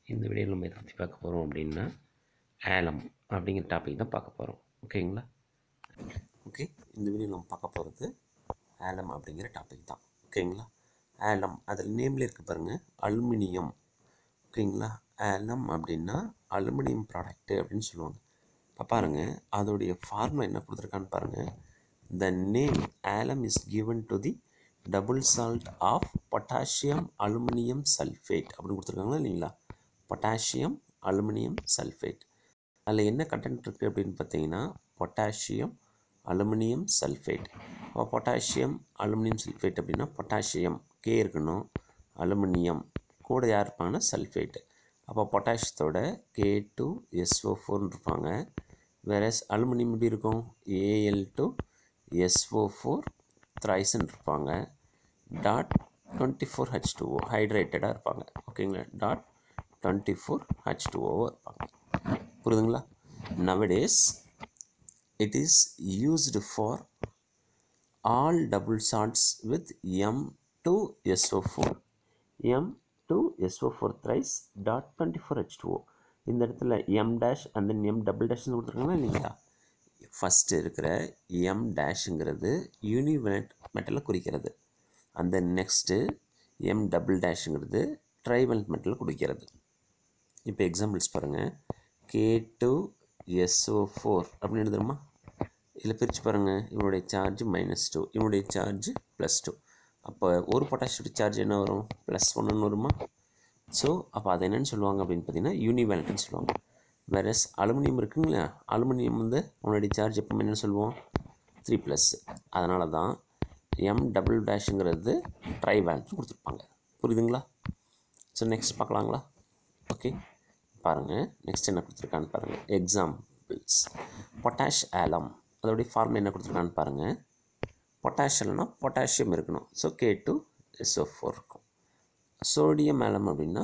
இந்த வீடியோவில் நம்ம எதை பற்றி பார்க்க போகிறோம் அப்படின்னா ஏலம் அப்படிங்கிற டாபிக் தான் பார்க்க போகிறோம் ஓகேங்களா ஓகே இந்த வீடியோ நம்ம பார்க்க போகிறது ஏலம் அப்படிங்கிற டாபிக் தான் ஓகேங்களா ஏலம் அதில் நேமில் இருக்க பாருங்கள் அலுமினியம் ஓகேங்களா ஏலம் அப்படின்னா அலுமினியம் ப்ராடக்ட்டு அப்படின்னு சொல்லுவாங்க இப்போ பாருங்கள் அதோடைய ஃபார்முலா என்ன கொடுத்துருக்கான்னு பாருங்கள் the name alum is given to the double salt of potassium aluminium sulphate அப்படின்னு கொடுத்துருக்காங்களா இல்லைங்களா பொட்டாசியம் அலுமினியம் சல்ஃபேட் அதில் என்ன கண்டென்ட் இருக்குது அப்படின்னு பார்த்தீங்கன்னா பொட்டாசியம் அலுமினியம் சல்ஃபேட் அப்போ பொட்டாசியம் அலுமினியம் சல்ஃபேட் அப்படின்னா பொட்டாசியம் கே இருக்கணும் அலுமினியம் கூட யார் இருப்பாங்கன்னா சல்ஃபேட் அப்போ பொட்டாசியத்தோட கே டூ எஸ்ஓ ஃபோர்னு இருப்பாங்க வேற அலுமினியம் எப்படி இருக்கும் ஏஎல் டூ எஸ்ஓ ஃபோர் த்ரைஸ்ன்னு இருப்பாங்க dot twenty four H two O ஹைட்ரேட்டடாக இருப்பாங்க ஓகேங்களா dot twenty four H two O இருப்பாங்க புரியுதுங்களா nowadays it is used for all double salts with M two SO four M two SO four thrice dot twenty four H two O இந்த இடத்துல M dash and then M double டேஷ்னு கொடுத்துருக்காங்களா இல்லைங்களா first இருக்கிற M டேஷுங்கிறது யூனிவெனட் மெட்டலை குறிக்கிறது அந்த next M double டேஷுங்கிறது ட்ரைவலண்ட் மெட்டலை குறிக்கிறது இப்போ எக்ஸாம்பிள்ஸ் பாருங்கள் கே டூ எஸ்ஓ ஃபோர் அப்படின்னு எழுதுறோமா இதில் பிரித்து பாருங்கள் இவனுடைய சார்ஜ் மைனஸ் டூ இவனுடைய சார்ஜ் ப்ளஸ் டூ அப்போ ஒரு பொட்டாசியோட சார்ஜ் என்ன வரும் ப்ளஸ் ஒன்றுன்னு வருமா ஸோ அப்போ அது என்னென்னு சொல்லுவாங்க அப்படின்னு பார்த்தீங்கன்னா யூனிவேலண்ட்னு சொல்லுவாங்க வேறஸ் அலுமினியம் இருக்குங்களா அலுமினியம் வந்து அவனுடைய சார்ஜ் எப்போ என்ன சொல்லுவோம் த்ரீ ப்ளஸ் அதனால தான் எம் டபுள் டேஷுங்கிறது ட்ரை வேலண்ட்னு கொடுத்துருப்பாங்க புரியுதுங்களா ஸோ நெக்ஸ்ட் பார்க்கலாங்களா ஓகே பாருங்கள் நெக்ஸ்ட் என்ன கொடுத்துருக்கான்னு பாருங்கள் எக்ஸாம்பிள்ஸ் பொட்டாஷ் ஆலம் அதோடைய ஃபார்ம் என்ன கொடுத்துருக்கான்னு பாருங்கள் பொட்டாஷ் இல்லைனா பொட்டாசியம் இருக்கணும் so K two SO four இருக்கும் சோடியம் ஆலம் அப்படின்னா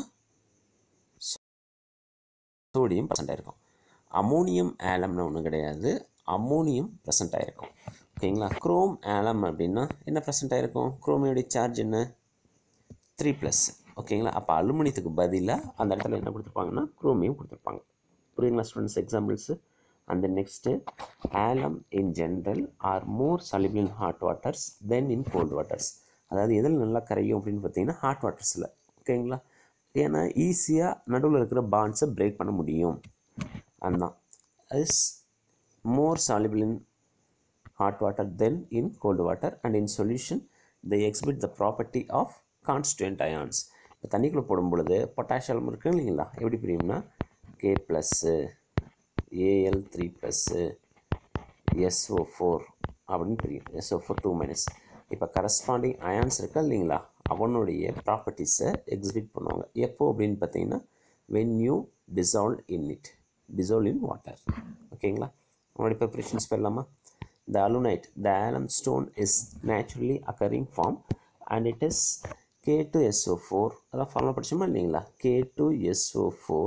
சோடியம் ப்ரெசென்ட் ஆகிருக்கும் அமோனியம் ஆலம்னு ஒன்றும் கிடையாது அமோனியம் ப்ரெசென்ட் ஆகிருக்கும் ஓகேங்களா குரோம் ஆலம் அப்படின்னா என்ன ப்ரெசென்ட் ஆகிருக்கும் குரோமியோடைய சார்ஜ் என்ன த்ரீ ப்ளஸ் ஓகேங்களா அப்போ அலுமினியத்துக்கு பதிலாக அந்த இடத்துல என்ன கொடுத்துருப்பாங்கன்னா குரோமியம் கொடுத்துருப்பாங்க புரியுங்களா students examples and next alum in general are more soluble in hot waters then in cold waters அதாவது எதில் நல்லா கரையும் அப்படின்னு பார்த்தீங்கன்னா ஹாட் வாட்டர்ஸில் ஓகேங்களா ஏன்னா ஈஸியாக நடுவில் இருக்கிற பாண்ட்ஸை பிரேக் பண்ண முடியும் அதுதான் is more soluble in hot water than in cold water and in solution they exhibit the property of constituent ions இப்போ தண்ணிக்குள்ளே போடும் பொழுது பொட்டாசியம் இருக்கு இல்லைங்களா எப்படி பிரியும்னா K plus AL three plus SO four அப்படின்னு பிரியும் எஸ்ஓ ஃபோர் டூ மைனஸ் இப்போ கரஸ்பாண்டிங் அயான்ஸ் இருக்கா இல்லைங்களா அவனுடைய ப்ராப்பர்ட்டிஸை எக்ஸிபிட் பண்ணுவாங்க எப்போ அப்படின்னு பார்த்தீங்கன்னா when you dissolve in it dissolve in water ஓகேங்களா அவனுடைய ப்ரிப்பரேஷன்ஸ் பெறலாமா the alunite the alum stone is naturally occurring form and it is K2SO4 அதான் ஃபார்முலா படிச்சோமா இல்லைங்களா K2SO4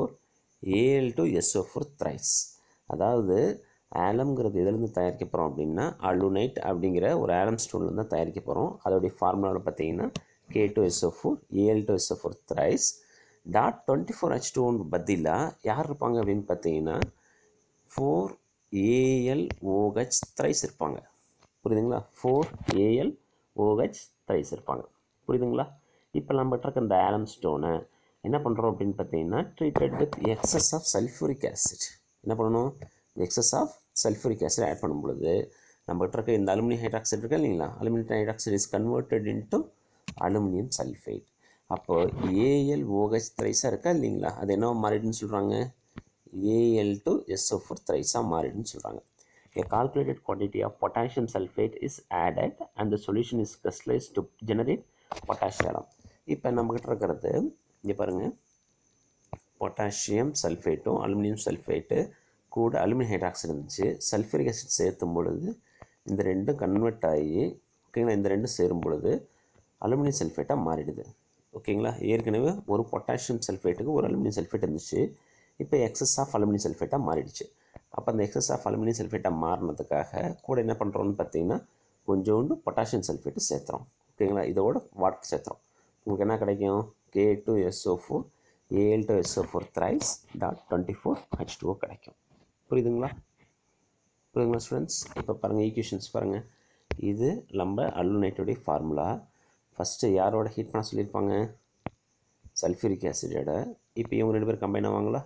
Al2SO4 thrice அதாவது ஆலம்ங்கிறது எதுலேருந்து தயாரிக்க போகிறோம் அப்படின்னா அலுனைட் அப்படிங்கிற ஒரு ஆலம் ஸ்டோன்லேருந்து தான் தயாரிக்க போகிறோம் அதோடைய ஃபார்முலாவில் பார்த்தீங்கன்னா K two SO four AL two SO four thrice dot twenty four H டூன்னு பதிலாக யார் இருப்பாங்க அப்படின்னு பார்த்தீங்கன்னா ஃபோர் ஏஎல் ஓஹெச் த்ரைஸ் இருப்பாங்க புரியுதுங்களா ஃபோர் ஏஎல் ஓஹெச் த்ரைஸ் இருப்பாங்க புரியுதுங்களா இப்போ நம்ம இருக்க இந்த ஆலம் ஸ்டோனை என்ன பண்ணுறோம் அப்படின்னு பார்த்தீங்கன்னா treated with excess of sulphuric acid என்ன பண்ணணும் excess of sulphuric acid add பண்ணும் பொழுது நம்ம இருக்க இந்த அலுமினியம் ஹைட்ராக்சைடு இருக்கா இல்லைங்களா aluminium hydroxide is converted into aluminium sulphide அப்போ ஏஎல் ஓஹெச் த்ரைஸாக இருக்கா இல்லைங்களா அது என்ன மாறிடுன்னு சொல்கிறாங்க ஏஎல் டு எஸ்ஓ ஃபோர் த்ரைஸாக மாறிடுன்னு சொல்கிறாங்க A calculated quantity of potassium sulfate is added and the solution is crystallized to generate potassium. இப்போ நம்மக்கிட்ட இருக்கிறது இங்கே பாருங்கள் பொட்டாசியம் சல்ஃபேட்டும் அலுமினியம் சல்ஃபேட்டு கூட அலுமினியம் ஹைட்ராக்சைடு இருந்துச்சு சல்ஃபரிக் ஆசிட் சேர்த்தும் பொழுது இந்த ரெண்டும் கன்வெர்ட் ஆகி ஓகேங்களா இந்த ரெண்டும் சேரும் பொழுது அலுமினியம் சல்ஃபேட்டாக மாறிடுது ஓகேங்களா ஏற்கனவே ஒரு பொட்டாசியம் சல்ஃபேட்டுக்கு ஒரு அலுமினியம் சல்ஃபேட் இருந்துச்சு இப்போ எக்ஸஸ் ஆஃப் அலுமினியம் சல்ஃபேட்டாக மாறிடுச்சு அப்போ அந்த எக்ஸஸ் ஆஃப் அலுமினியம் சல்ஃபேட்டாக மாறினதுக்காக கூட என்ன பண்ணுறோன்னு பார்த்தீங்கன்னா கொஞ்சோண்டு பொட்டாசியம் சல்ஃபேட்டு சேர்த்துறோம் ஓகேங்களா இதோட வாட்டர் சேர்த்துறோம் உங்களுக்கு என்ன கிடைக்கும் K two SO four AL two SO four thrice dot twenty four H two O கிடைக்கும் புரியுதுங்களா புரியுதுங்களா ஸ்டூடெண்ட்ஸ் இப்போ பாருங்கள் ஈக்குவேஷன்ஸ் பாருங்கள் இது நம்ம அலுனைட்டுடைய ஃபார்முலா ஃபஸ்ட்டு யாரோட ஹீட் பண்ண சொல்லியிருப்பாங்க சல்ஃபியூரிக் ஆசிடோட இப்போ இவங்க ரெண்டு பேர் கம்பைன் ஆவாங்களா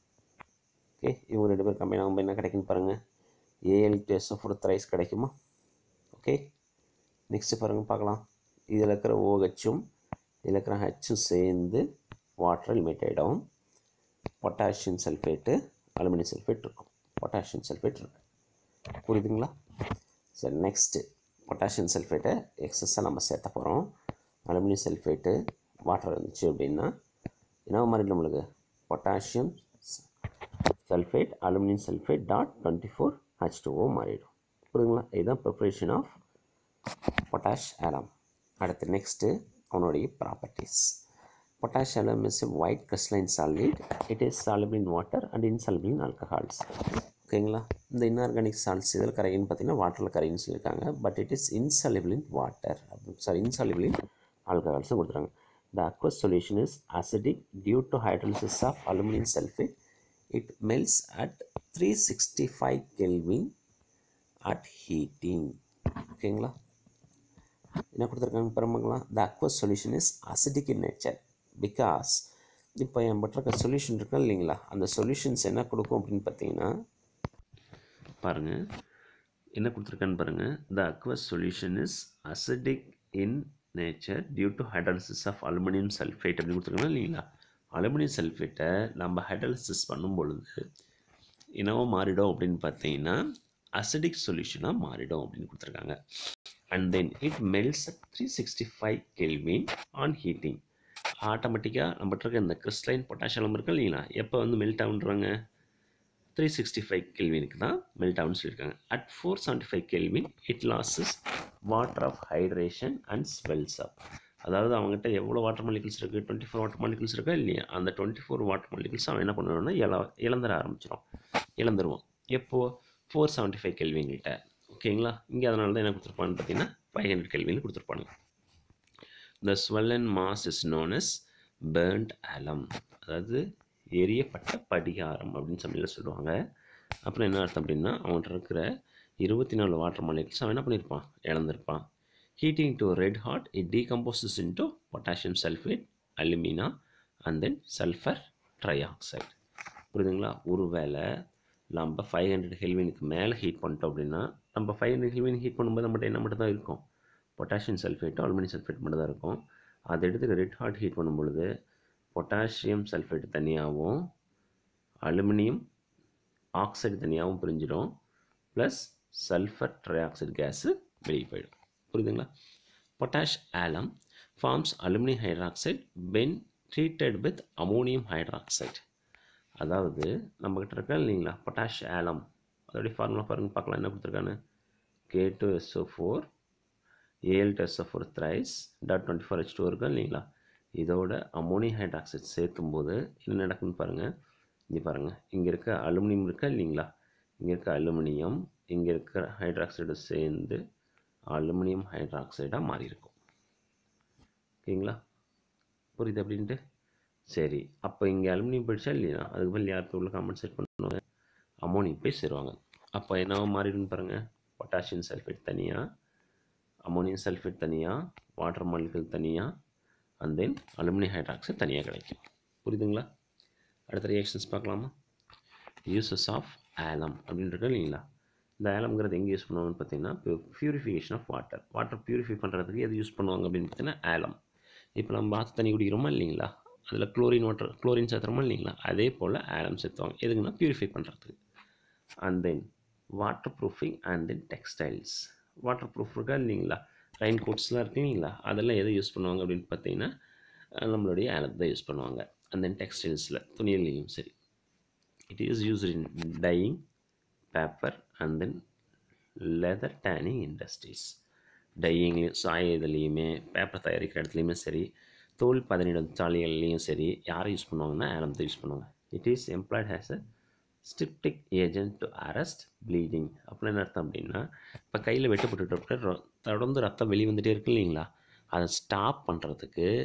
ஓகே இவங்க ரெண்டு பேர் கம்பைன் ஆகும்போது என்ன கிடைக்குன்னு பாருங்கள் AL two SO four thrice கிடைக்குமா ஓகே நெக்ஸ்ட்டு பாருங்கள் பார்க்கலாம் இதில் இருக்கிற ஓஹெச்சும் இதில் இருக்கிற ஹெச்சும் சேர்ந்து வாட்டர் லிமிட் ஆகிடும் பொட்டாசியம் சல்ஃபேட்டு அலுமினியம் சல்ஃபேட் இருக்கும் பொட்டாசியம் சல்ஃபேட் இருக்குது புரியுதுங்களா சரி நெக்ஸ்ட்டு பொட்டாசியம் சல்ஃபேட்டை எக்ஸஸாக நம்ம சேர்த்த போகிறோம் அலுமினியம் சல்ஃபேட்டு வாட்டர் இருந்துச்சு அப்படின்னா என்ன மாதிரி நம்மளுக்கு potassium sulphate aluminium sulphate dot twenty four H two O மாறிடும் புரியுதுங்களா இதுதான் ப்ரிப்ரேஷன் ஆஃப் பொட்டாஷ் ஆலம் அடுத்து நெக்ஸ்ட்டு அவனுடைய properties potash alum is white crystalline solid it is soluble in water and insoluble in alcohols ஓகேங்களா இந்த இன்ஆர்கானிக் சால்ட்ஸ் இதில் கரையின்னு பார்த்தீங்கன்னா வாட்டரில் கரைன்னு சொல்லியிருக்காங்க but it is insoluble in water sorry insoluble in ஆல்கஹால்ஸும் கொடுத்துருக்காங்க the aqueous solution is acidic due to hydrolysis of aluminum sulfate it melts at 365 kelvin at heating ஓகேங்களா என்ன கொடுத்துருக்காங்க பாருங்களா the aqueous solution is acidic in nature because இப்போ என் இருக்க solution இருக்கா இல்லைங்களா அந்த சொல்யூஷன்ஸ் என்ன கொடுக்கும் அப்படின்னு பார்த்தீங்கன்னா பாருங்கள் என்ன கொடுத்துருக்கான்னு பாருங்கள் the aqueous solution is acidic in nature due to hydrolysis of aluminium sulphate அப்படின்னு கொடுத்துருக்காங்க இல்லைங்களா அலுமினியம் சல்ஃபேட்டை நம்ம ஹைட்ராலிசிஸ் பண்ணும் பொழுது என்னவோ மாறிடும் அப்படின்னு பார்த்தீங்கன்னா அசிடிக் சொல்யூஷனாக மாறிடும் அப்படின்னு கொடுத்துருக்காங்க and then it melts at three sixty five kelvin on heating ஆட்டோமேட்டிக்காக நம்மகிட்ட இருக்க இந்த கிறிஸ்டலைன் பொட்டாசியம் இருக்கு இல்லைங்களா எப்போ வந்து மெல்ட் ஆகுன்றாங்க த்ரீ சிக்ஸ்டி ஃபைவ் கெல்வினுக்கு தான் மெல்ட் ஆகுன்னு சொல்லியிருக்காங்க at four seventy five kelvin it loses water of hydration and swells up அதாவது அவங்ககிட்ட எவ்வளோ வாட்டர் மாலிகல்ஸ் இருக்குது டுவெண்ட்டி ஃபோர் வாட்டர் மாலிகல்ஸ் இருக்கா இல்லையா அந்த டுவெண்ட்டி ஃபோர் வாட்டர் மாலிகல்ஸ் அவன் என்ன பண்ணுவான்னா இழ இழந்துட ஆரம்பிச்சிடும் இழந்துருவான் எப்போது ஃபோர் செவன்ட்டி ஃபைவ் கெல்வின்கிட்ட ஓகேங்களா இங்கே அதனால தான் என்ன கொடுத்துருப்பான்னு பார்த்தீங்கன்னா ஃபைவ் ஹண்ட்ரட் கெல்வின் கொடுத்துருப்பாங்க the swollen mass is known as burnt alum அதாவது எரியப்பட்ட படிகாரம் அப்படின்னு தமிழில் சொல்லுவாங்க அப்புறம் என்ன அர்த்தம் அப்படின்னா அவன்கிட்ட இருக்கிற இருபத்தி நாலு வாட்டர் மாலிகல்ஸ் அவன் என்ன பண்ணியிருப்பான் இழந்திருப்பான் heating to red hot it decomposes into potassium sulphate alumina and then sulphur trioxide புரியுதுங்களா ஒருவேளை நம்ம ஃபைவ் ஹண்ட்ரட் ஹெல்வினுக்கு மேலே ஹீட் பண்ணிட்டோம் அப்படின்னா நம்ம ஃபைவ் ஹண்ட்ரட் ஹெல்வின் ஹீட் பண்ணும்போது நம்மகிட்ட என்ன மட்டும் தான் இருக்கும் பொட்டாசியம் சல்ஃபேட்டும் அலுமினியம் சல்ஃபேட் மட்டும் தான் இருக்கும் அதை எடுத்து ரெட் ஹாட் ஹீட் பண்ணும் பொழுது பொட்டாசியம் சல்ஃபேட் தனியாகவும் அலுமினியம் ஆக்சைடு தனியாகவும் பிரிஞ்சிடும் ப்ளஸ் சல்ஃபர் ட்ரைஆக்சைடு கேஸு வெளியே போயிடும் புரியுதுங்களா potash alum forms aluminium hydroxide when treated with ammonium hydroxide அதாவது நம்மக்கிட்ட இருக்கா இல்லைங்களா பொட்டாஷ் ஆலம் அதோடைய ஃபார்முலா பாருங்க பார்க்கலாம் என்ன கொடுத்துருக்கான்னு K two SO four AL two SO four thrice dot twenty four H two இருக்கா இல்லைங்களா இதோட அமோனியம் ஹைட்ராக்சைடு சேர்க்கும் போது என்ன நடக்குன்னு பாருங்கள் இங்கே பாருங்கள் இங்கே இருக்க அலுமினியம் இருக்கா இல்லைங்களா இங்கே இருக்க அலுமினியம் இங்கே இருக்கிற ஹைட்ராக்சைடு சேர்ந்து அலுமினியம் ஹைட்ராக்சைடாக மாறி இருக்கும் ஓகேங்களா புரியுது அப்படின்ட்டு சரி அப்போ இங்கே அலுமினியம் போயிடுச்சா இல்லையா அதுக்கு பதில் யாருக்கு உள்ள காம்பன்சேட் பண்ணுவாங்க அமோனியம் போய் சேருவாங்க அப்போ என்னவோ மாறிடுன்னு பாருங்கள் பொட்டாசியம் சல்ஃபேட் தனியாக அமோனியம் சல்ஃபேட் தனியாக வாட்டர் மாலிகல் தனியாக அண்ட் தென் அலுமினியம் ஹைட்ராக்சைடு தனியாக கிடைக்கும் புரியுதுங்களா அடுத்த ரியாக்ஷன்ஸ் பார்க்கலாமா யூசஸ் ஆஃப் ஆலம் அப்படின்றது இல்லைங்களா இந்த ஆலம்ங்கிறது எங்கே யூஸ் பண்ணுவாங்கன்னு பார்த்தீங்கன்னா purification of water water purify பண்ணுறதுக்கு எது யூஸ் பண்ணுவாங்க அப்படின்னு பார்த்தீங்கன்னா ஆலம் இப்போ நம்ம பாத்து தண்ணி குடிக்கிறோமா இல்லைங்களா அதில் குளோரின் வாட்டர் குளோரின் சேர்த்துறோமா இல்லைங்களா அதே போல் ஆலம் சேர்த்துவாங்க எதுக்குன்னா பியூரிஃபை பண்ணுறதுக்கு and then water proofing and then textiles water proof இருக்கா இல்லைங்களா ரெயின் கோட்ஸ்லாம் இருக்கு இல்லைங்களா அதெல்லாம் எதை யூஸ் பண்ணுவாங்க அப்படின்னு பார்த்தீங்கன்னா நம்மளுடைய ஆலத்தை தான் யூஸ் பண்ணுவாங்க அண்ட் தென் டெக்ஸ்டைல்ஸில் துணியிலையும் சரி it is use in dyeing paper and then leather tanning industries டையிங்லேயும் சாய இதுலேயுமே பேப்பர் தயாரிக்கிற இடத்துலையுமே சரி தோல் பதனிடும் சாலைகள்லேயும் சரி யாரை யூஸ் பண்ணுவாங்கன்னா ஆலத்தை யூஸ் பண்ணுவாங்க it is employed has a styptic agent to arrest bleeding அப்படின்னு என்ன அர்த்தம் அப்படின்னா இப்போ கையில் வெட்டுப்பட்டு தொடர்ந்து ரத்தம் வெளியே வந்துட்டே இருக்கு இல்லைங்களா அதை ஸ்டாப் பண்ணுறதுக்கு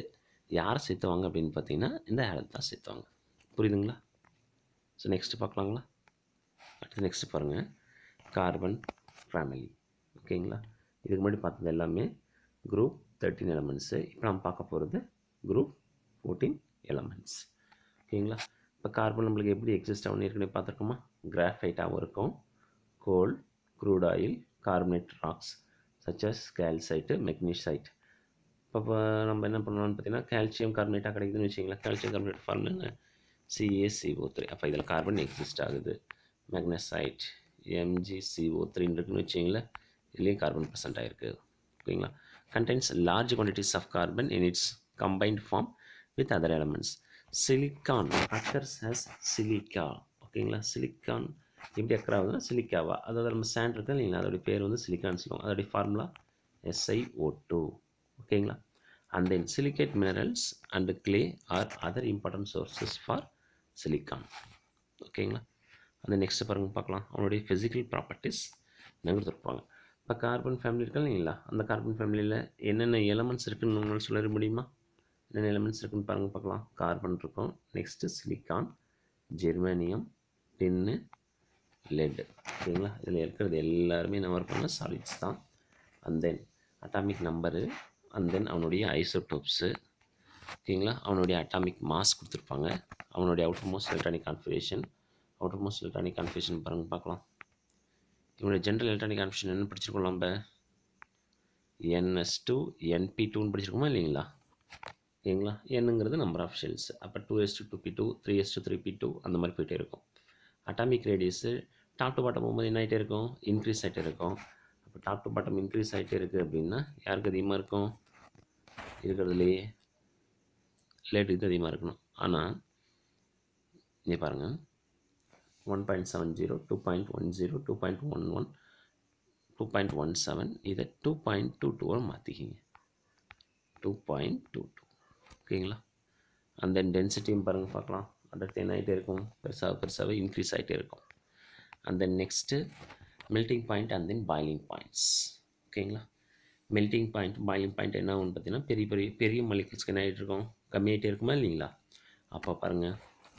யாரை சேர்த்துவாங்க அப்படின்னு பார்த்தீங்கன்னா இந்த ஆலத்தை தான் சேர்த்துவாங்க புரியுதுங்களா ஸோ நெக்ஸ்ட்டு பார்க்கலாங்களா அடுத்து நெக்ஸ்ட்டு பாருங்கள் கார்பன் ஃபேமிலி ஓகேங்களா இதுக்கு முன்னாடி பார்த்தது எல்லாமே குரூப் தேர்ட்டின் எலமெண்ட்ஸு இப்போ நம்ம பார்க்க போகிறது குரூப் ஃபோர்டீன் எலமெண்ட்ஸ் ஓகேங்களா இப்போ கார்பன் நம்மளுக்கு எப்படி எக்ஸிஸ்ட் ஆகும் ஏற்கனவே பார்த்துருக்கோமா கிராஃபைட்டாகவும் இருக்கும் coal crude oil carbonate rocks such as calcite magnesite இப்போ இப்போ நம்ம என்ன பண்ணலாம்னு பார்த்தீங்கன்னா கால்சியம் கார்பனேட்டாக கிடைக்குதுன்னு வச்சிங்களேன் கால்சியம் கார்பனேட் ஃபார்ம் என்ன சிஏசிஓ த்ரீ அப்போ இதில் கார்பன் எக்ஸிஸ்ட் ஆகுது மெக்னசைட் எம்ஜிசிஓ த்ரீன்னு இருக்குன்னு வச்சிங்களேன் இதுலேயும் கார்பன் ப்ரெசென்ட் ஆகிருக்கு ஓகேங்களா contains large quantities of carbon in its combined form with other elements. Silicon occurs as silica. ஓகேங்களா சிலிக்கான் எப்படி அக்கர் ஆகுதுன்னா சிலிக்காவா அதாவது நம்ம சாண்ட் இருக்கு இல்லைங்களா அதோடைய பேர் வந்து சிலிக்கான்னு சொல்லுவாங்க அதோடைய ஃபார்முலா எஸ்ஐஓ டூ ஓகேங்களா and then silicate minerals and clay are other important sources for silicon ஓகேங்களா அந்த நெக்ஸ்ட் பாருங்க பார்க்கலாம் அவனுடைய ஃபிசிக்கல் ப்ராப்பர்ட்டிஸ் என்ன கொடுத்துருப்பாங்க இப்போ கார்பன் ஃபேமிலி இருக்கு இல்லைங்களா அந்த கார்பன் ஃபேமிலியில் என்னென்ன எலமெண்ட்ஸ் இருக்குன்னு உங்களால் சொல்ல முடியுமா என்னென்ன எலமெண்ட்ஸ் இருக்குன்னு பாருங்கள் பார்க்கலாம் கார்பன் இருக்கும் next silicon germanium tin lead ஓகேங்களா இதில் இருக்கிறது எல்லாருமே நம்ம இருப்பாங்க சாலிட்ஸ் தான் and then atomic number and then அவனுடைய ஐசோடோப்ஸு ஓகேங்களா அவனுடைய அட்டாமிக் மாஸ் கொடுத்துருப்பாங்க அவனுடைய outermost electronic configuration outermost electronic configuration பாருங்கள் பார்க்கலாம் இவனுடைய ஜென்ரல் எலக்ட்ரானிக் கான்ஃபிகரேஷன் என்ன படிச்சிருக்கோம் நம்ம என்எஸ் டூ என்பி டூன்னு படிச்சிருக்கோமா இல்லைங்களா ஓகேங்களா என்னங்கிறது நம்பர் ஆஃப் ஷெல்ஸ் அப்போ two S two two P two three S two three P two அந்த மாதிரி போயிட்டே இருக்கும் atomic radius top to bottom போகும்போது என்ன ஆகிட்டே இருக்கும் இன்க்ரீஸ் ஆகிட்டே இருக்கும் அப்போ டாப் டு பாட்டம் இன்க்ரீஸ் ஆகிட்டே இருக்குது அப்படின்னா யாருக்கு அதிகமாக இருக்கும் இருக்கிறதுலையே லேட் இது அதிகமாக இருக்கணும் ஆனால் இங்கே பாருங்கள் one point seven zero two point one zero two point one one two point one seven இதை டூ பாயிண்ட் டூ டூவாக மாற்றிக்கிங்க டூ பாயிண்ட் டூ டூ ஓகேங்களா அந்த டென்சிட்டியும் பாருங்கள் பார்க்கலாம் அடுத்து என்ன ஆகிட்டே இருக்கும் பெருசாக பெருசாகவே இன்க்ரீஸ் ஆகிட்டே இருக்கும் அந்த next melting point and then boiling points ஓகேங்களா மெல்ட்டிங் பாயிண்ட் பாயிலிங் பாயிண்ட் என்ன ஆகும்னு பார்த்தீங்கன்னா பெரிய பெரிய பெரிய மாலிகுல்ஸ்க்கு என்ன ஆகிட்டு இருக்கும் கம்மியாகிட்டே இருக்குமா இல்லைங்களா அப்போ பாருங்கள்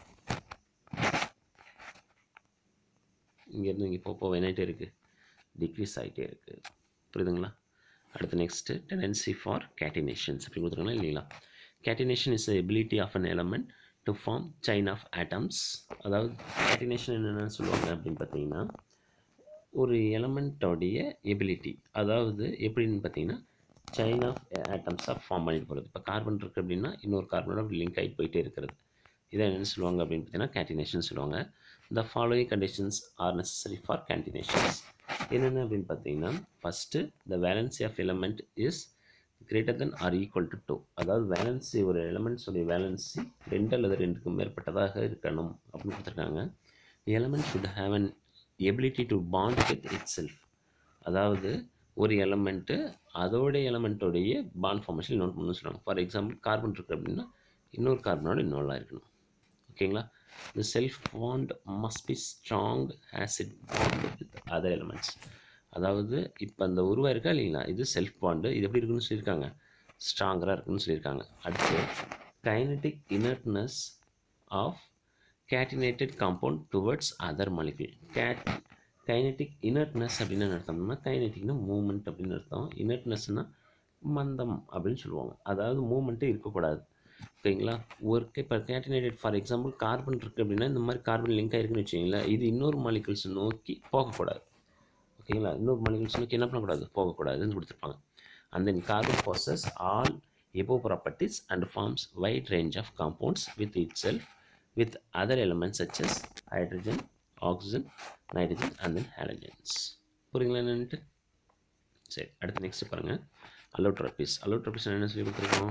இங்கேருந்து இங்கே போக போக என்னாகிட்டே இருக்குது டிக்ரீஸ் ஆகிட்டே இருக்குது புரியுதுங்களா அடுத்து நெக்ஸ்ட்டு டெண்டன்சி ஃபார் கேட்டினேஷன்ஸ் அப்படி கொடுத்துருக்காங்களா இல்லைங்களா catenation is ability of an element to form chain of atoms அதாவது கேட்டினேஷன் என்னென்னு சொல்லுவாங்க அப்படின்னு பார்த்தீங்கன்னா ஒரு எலமெண்ட்டோடைய எபிலிட்டி அதாவது எப்படின்னு பார்த்தீங்கன்னா செயின் ஆஃப் ஆட்டம்ஸாக ஃபார்ம் பண்ணிட்டு போகிறது இப்போ கார்பன் இருக்குது அப்படின்னா இன்னொரு கார்பனோட லிங்க் ஆகிட்டு போயிட்டே இருக்கிறது இதை என்னென்னு சொல்லுவாங்க அப்படின்னு பார்த்தீங்கன்னா கேட்டினேஷன் சொல்லுவாங்க the following conditions are necessary for catenations என்னென்ன அப்படின்னு பார்த்தீங்கன்னா first the valency of element is greater than or equal to two அதாவது வேலன்சி ஒரு எலமெண்ட்ஸுடைய வேலன்சி ரெண்டு அல்லது ரெண்டுக்கு மேற்பட்டதாக இருக்கணும் அப்படின்னு கொடுத்துருக்காங்க element should have an ability to bond with itself அதாவது ஒரு எலமெண்ட்டு அதோடைய எலமெண்ட்டோடைய பாண்ட் ஃபார்மேஷன் இன்னொன்று பண்ணு சொல்லுவாங்க ஃபார் எக்ஸாம்பிள் கார்பன் இருக்குது அப்படின்னா இன்னொரு கார்பனோட இன்னொருலாம் இருக்கணும் ஓகேங்களா the self bond must be strong as it bond with other elements அதாவது இப்போ அந்த உருவா இருக்கா இல்லைங்களா இது செல்ஃப் பாண்டு இது எப்படி இருக்குன்னு சொல்லியிருக்காங்க ஸ்ட்ராங்கராக இருக்குன்னு சொல்லியிருக்காங்க அடுத்து kinetic inertness of catenated compound towards other molecule கேட் கைனட்டிக் இனர்ட்னஸ் அப்படின்னு என்ன அர்த்தம்னா கைனட்டிக்னா மூமெண்ட் அப்படின்னு அர்த்தம் இனர்ட்னஸ்னால் மந்தம் அப்படின்னு சொல்லுவாங்க அதாவது மூமெண்ட்டே இருக்கக்கூடாது ஓகேங்களா ஒர்க் இப்போ கேட்டினேட்டட் ஃபார் எக்ஸாம்பிள் கார்பன் இருக்குது அப்படின்னா இந்த மாதிரி கார்பன் லிங்க் ஆயிருக்குன்னு வச்சிங்களேன் இது இன்னொரு மாலிகுல்ஸ் நோக்கி போகக்கூடாது ஓகேங்களா இன்னொரு மாலிகுல்ஸ் நோக்கி என்ன பண்ணக்கூடாது போகக்கூடாதுன்னு கொடுத்துருப்பாங்க and then carbon possess all above properties and forms wide range of compounds with itself with other elements such as hydrogen oxygen nitrogen and then halogens புரியுங்களா என்னன்ட்டு சரி அடுத்து நெக்ஸ்ட் பாருங்கள் அலோட்ரோபிஸ் அலோட்ரோபிஸ் என்ன சொல்லி கொடுத்துருக்கோம்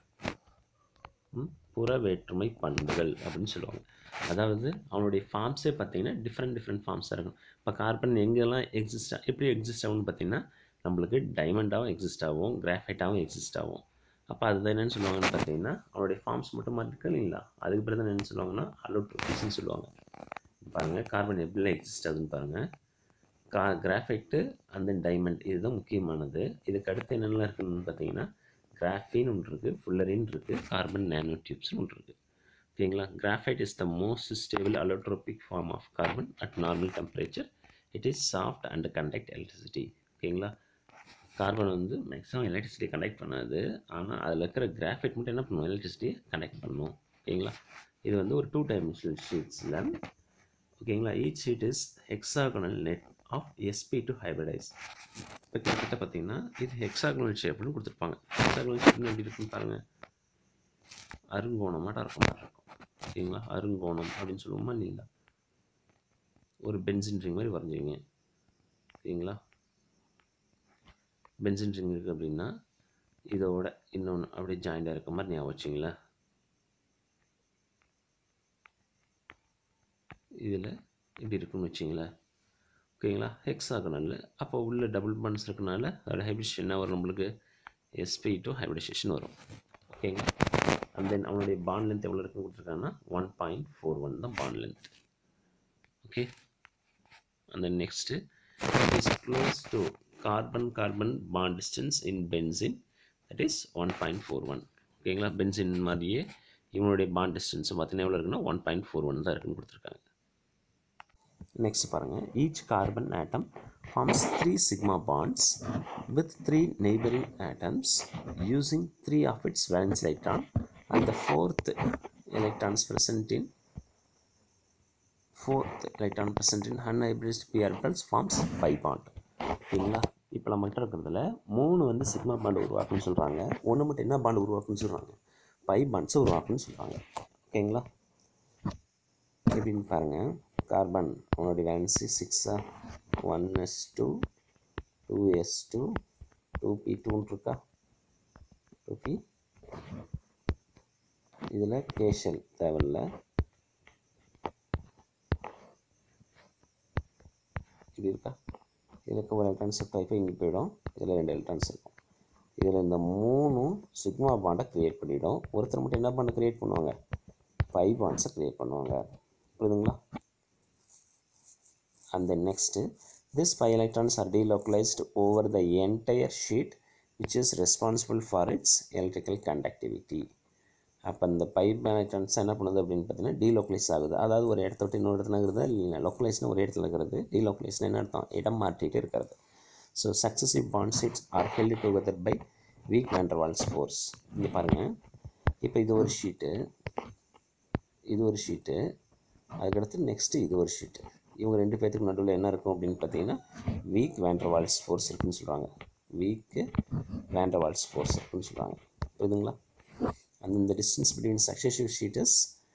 புற வேற்றுமை பண்புகள் அப்படின்னு சொல்லுவாங்க அதாவது அவனுடைய ஃபார்ம்ஸே பார்த்தீங்கன்னா டிஃப்ரெண்ட் டிஃப்ரெண்ட் ஃபார்ம்ஸாக இருக்கும் இப்போ கார்பன் எங்கெல்லாம் எக்ஸிஸ்ட் எப்படி எக்ஸிஸ்ட் ஆகும்னு பார்த்தீங்கன்னா நம்மளுக்கு டைமண்டாகவும் எக்ஸிஸ்ட் ஆகும் கிராஃபைட்டாகவும் எக்ஸிஸ்ட் ஆகும் அப்போ அதுதான் என்னென்னு சொல்லுவாங்கன்னு பார்த்தீங்கன்னா அவனுடைய ஃபார்ம்ஸ் மட்டும் மாதிரி இருக்கு இல்லைங்களா அதுக்கு பிறகு தான் என்ன சொல்லுவாங்கன்னா அலோட்ரோபிஸ்ன்னு சொல்லுவாங்க பாருங்கள் கார்பன் எப்படிலாம் எக்ஸிஸ்ட் ஆகுதுன்னு பாருங்கள் கா கிராஃபைட்டு அண்ட் தென் டைமண்ட் இதுதான் முக்கியமானது இதுக்கு அடுத்து என்னென்னலாம் இருக்குன்னு பார்த்தீங்கன்னா கிராஃபின் ஒன்று இருக்குது ஃபுல்லரின் இருக்குது கார்பன் நேனோ டியூப்ஸ்னு ஒன்று இருக்குது ஓகேங்களா graphite is the most stable allotropic form of carbon at normal temperature it is soft and conduct electricity ஓகேங்களா கார்பன் வந்து மேக்ஸிமம் எலக்ட்ரிசிட்டி கண்டக்ட் பண்ணாது ஆனால் அதில் இருக்கிற கிராஃபைட் மட்டும் என்ன பண்ணும் எலக்ட்ரிசிட்டியை கண்டக்ட் பண்ணும் ஓகேங்களா இது வந்து ஒரு டூ டைமென்ஷனல் ஷீட்ஸில் ஓகேங்களா each sheet is hexagonal net of S P two hybridise இப்போ கிட்டத்தட்ட பார்த்தீங்கன்னா இது ஹெக்ஸாகனல் ஷேப்னு கொடுத்துருப்பாங்க ஹெக்ஸாகனல் ஷேப்னு எப்படி இருக்குன்னு பாருங்கள் அருங்கோணமாட்டம் இருக்க மாதிரி இருக்கும் ஓகேங்களா அருங்கோணம் அப்படின்னு சொல்லுவோமா இல்லைங்களா ஒரு பென்சின் ரிங் மாதிரி வரைஞ்சிங்க ஓகேங்களா பென்சின் ரிங் இருக்குது அப்படின்னா இதோட இன்னொன்று அப்படியே ஜாயிண்டாக இருக்க மாதிரி ஞாபகம் வச்சிங்களேன் இதில் இப்படி இருக்குன்னு வச்சிங்களேன் ஓகேங்களா ஹெக்ஸாகனல் அப்போ உள்ள டபுள் பாண்ட்ஸ் இருக்கனால அதோட ஹைப்ரிடேஷன் என்ன வரும் நம்மளுக்கு எஸ்பி டு ஹைப்ரிடேஷன் வரும் ஓகேங்களா அண்ட் தென் அவனுடைய பாண்ட் லென்த் எவ்வளோ இருக்குன்னு கொடுத்துருக்காங்கன்னா ஒன் பாயிண்ட் ஃபோர் ஒன் தான் bond length okay and then next it is close to carbon carbon bond distance in benzene that is 1.41 ஓகேங்களா பென்சின் மாதிரியே இவனுடைய பாண்ட் டிஸ்டன்ஸும் பார்த்தீங்கன்னா எவ்வளோ இருக்குன்னா ஒன் பாயிண்ட் ஃபோர் ஒன் தான் இருக்குன்னு கொடுத்துருக்காங்க நெக்ஸ்ட் பாருங்கள் each carbon atom forms three sigma bonds with three neighbouring atoms using three of its valence electron and the fourth electrons present in fourth electron present in unhybridized p orbitals forms pi bond ஓகேங்களா இப்போ நம்மகிட்ட இருக்கிறதுல மூணு வந்து sigma bond உருவாக்குன்னு சொல்கிறாங்க ஒன்று மட்டும் என்ன பாண்ட் உருவாக்குன்னு சொல்கிறாங்க பை பாண்ட்ஸை உருவாக்குன்னு சொல்கிறாங்க ஓகேங்களா எப்படின்னு பாருங்கள் கார்பன் உன்னுடைய வேலன்சி சிக்ஸா one S two two S two two P டூன்னு இருக்கா டூ பி இதில் கேஷல் தேவையில்லை இப்படி இருக்கா இதுக்கு ஒரு எலக்ட்ரான் ஷிஃப்ட் ஆகி இங்கே போயிடும் இதில் ரெண்டு எலக்ட்ரான்ஸ் இருக்கும் இதில் இந்த மூணும் சிக்மா பாண்டை க்ரியேட் பண்ணிவிடும் ஒருத்தர் மட்டும் என்ன பாண்டை க்ரியேட் பண்ணுவாங்க பை பாண்ட்ஸை க்ரியேட் பண்ணுவாங்க புரியுதுங்களா and then next this pi electrons are delocalized over the entire sheet which is responsible for its electrical conductivity அப்போ இந்த பை எலக்ட்ரான்ஸ் என்ன பண்ணுது அப்படின்னு பார்த்தீங்கன்னா டீலோக்கலைஸ் ஆகுது அதாவது ஒரு இடத்த விட்டு இன்னொரு இடத்துல இருக்கிறது இல்லை லோக்கலைஸ்னு ஒரு இடத்துல இருக்கிறது டீலோக்கலைஸ்னு என்ன அர்த்தம் இடம் மாற்றிட்டு இருக்கிறது so successive bond sheets are held together by weak van der Waals force இங்கே பாருங்கள் இப்போ இது ஒரு ஷீட்டு இது ஒரு ஷீட்டு அதுக்கடுத்து நெக்ஸ்ட்டு இது ஒரு ஷீட்டு இவங்க ரெண்டு பேர்த்துக்கு நடுவில் என்ன இருக்கும் அப்படின்னு பார்த்தீங்கன்னா வீக் வேண்டர்வால்ஸ் ஃபோர்ஸ் இருக்குன்னு சொல்கிறாங்க வீக்கு வேண்டர்வால்ஸ் ஃபோர்ஸ் இருக்குன்னு சொல்கிறாங்க புரியுதுங்களா and then the distance between successive sheet is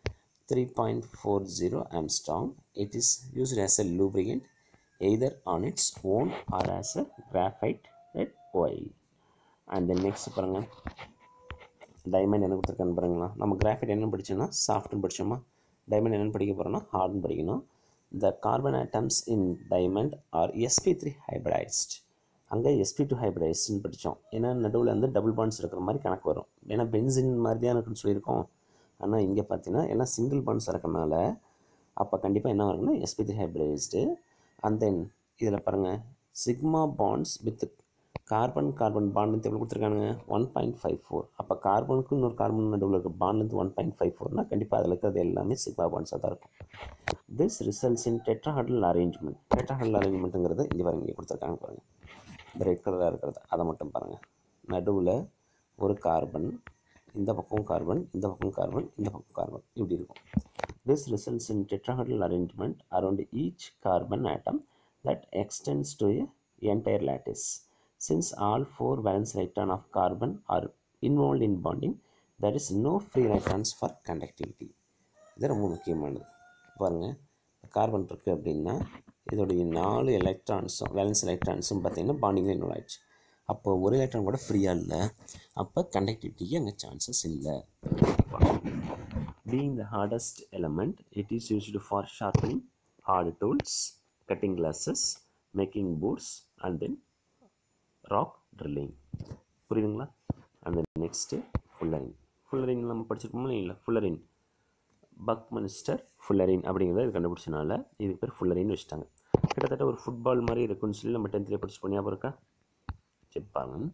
3.40 Armstrong. It is used as a lubricant either on its own or as a graphite red oil. And then next பாருங்க diamond என்ன கொடுத்துருக்கான்னு பாருங்களா நம்ம graphite என்ன படிச்சோம்னா சாஃப்ட்னு படிச்சோமா டைமண்ட் என்னென்னு படிக்க போகிறோம்னா ஹார்ட்னு படிக்கணும் the carbon atoms in diamond are S P three hybridised அங்கே எஸ்பி டூ ஹைப்ரைஸ்ன்னு படித்தோம் ஏன்னா நடுவில் வந்து டபுள் பாண்ட்ஸ் இருக்கிற மாதிரி கணக்கு வரும் ஏன்னா பென்சின் மாதிரி தான் இருக்குன்னு சொல்லியிருக்கோம் ஆனால் இங்கே பார்த்தீங்கன்னா எல்லாம் சிங்கிள் பாண்ட்ஸ் இருக்கறனால அப்போ கண்டிப்பாக என்ன வரும்னா S P three hybridised and then இதில் பாருங்கள் sigma bonds with carbon carbon bond எவ்வளோ கொடுத்துருக்கானுங்க ஒன் பாயிண்ட் ஃபைவ் ஃபோர் அப்போ கார்பனுக்கு இன்னொரு கார்பன் நடுவில் இருக்க பாண்ட் வந்து ஒன் பாயிண்ட் ஃபைவ் ஃபோர்னால் கண்டிப்பாக அதில் இருக்கிறது எல்லாமே சிக்மா பாண்ட்ஸாக தான் இருக்கும் this results in tetrahedral arrangement tetrahedral அரேஞ்ச்மெண்ட்டுங்கிறது இங்கே பாருங்க இங்கே கொடுத்துருக்காங்க பாருங்கள் இந்த ரெட் கலராக இருக்கிறது அதை மட்டும் பாருங்கள் நடுவில் ஒரு கார்பன் இந்த பக்கம் கார்பன் இந்த பக்கம் கார்பன் இந்த பக்கம் கார்பன் இப்படி இருக்கும் this results in tetrahedral arrangement around each carbon atom that extends to a entire lattice since all four valence electron of carbon are involved in bonding there is no free electrons for conductivity இது ரொம்ப முக்கியமானது பாருங்கள் carbon இருக்குது அப்படின்னா இதோடைய நாலு எலக்ட்ரான்ஸும் valence எலக்ட்ரான்ஸும் பார்த்தீங்கன்னா பாண்டிங்கில் involve ஆயிடுச்சு அப்போ ஒரு எலக்ட்ரான் கூட ஃப்ரீயாக இல்லை அப்போ கண்டக்டிவிட்டிக்கு அங்கே சான்சஸ் இல்லை being the hardest element it is used for sharpening hard tools cutting glasses making boots and then rock drilling புரியுதுங்களா and then next fullerene fullerene நம்ம படிச்சிருக்கோமா இல்லை ஃபுல்லரின் பக்மனிஸ்டர் ஃபுல்லரின் அப்படிங்கிறத இது கண்டுபிடிச்சனால இதுக்கு பேர் ஃபுல்லரின்னு வச்சுட்டாங்க கிட்டத்தட்ட ஒரு ஃபுட்பால் மாதிரி இருக்குன்னு சொல்லி நம்ம டென்த்தில் படிச்சு ஞாபகம் இருக்கா சரி பாருங்க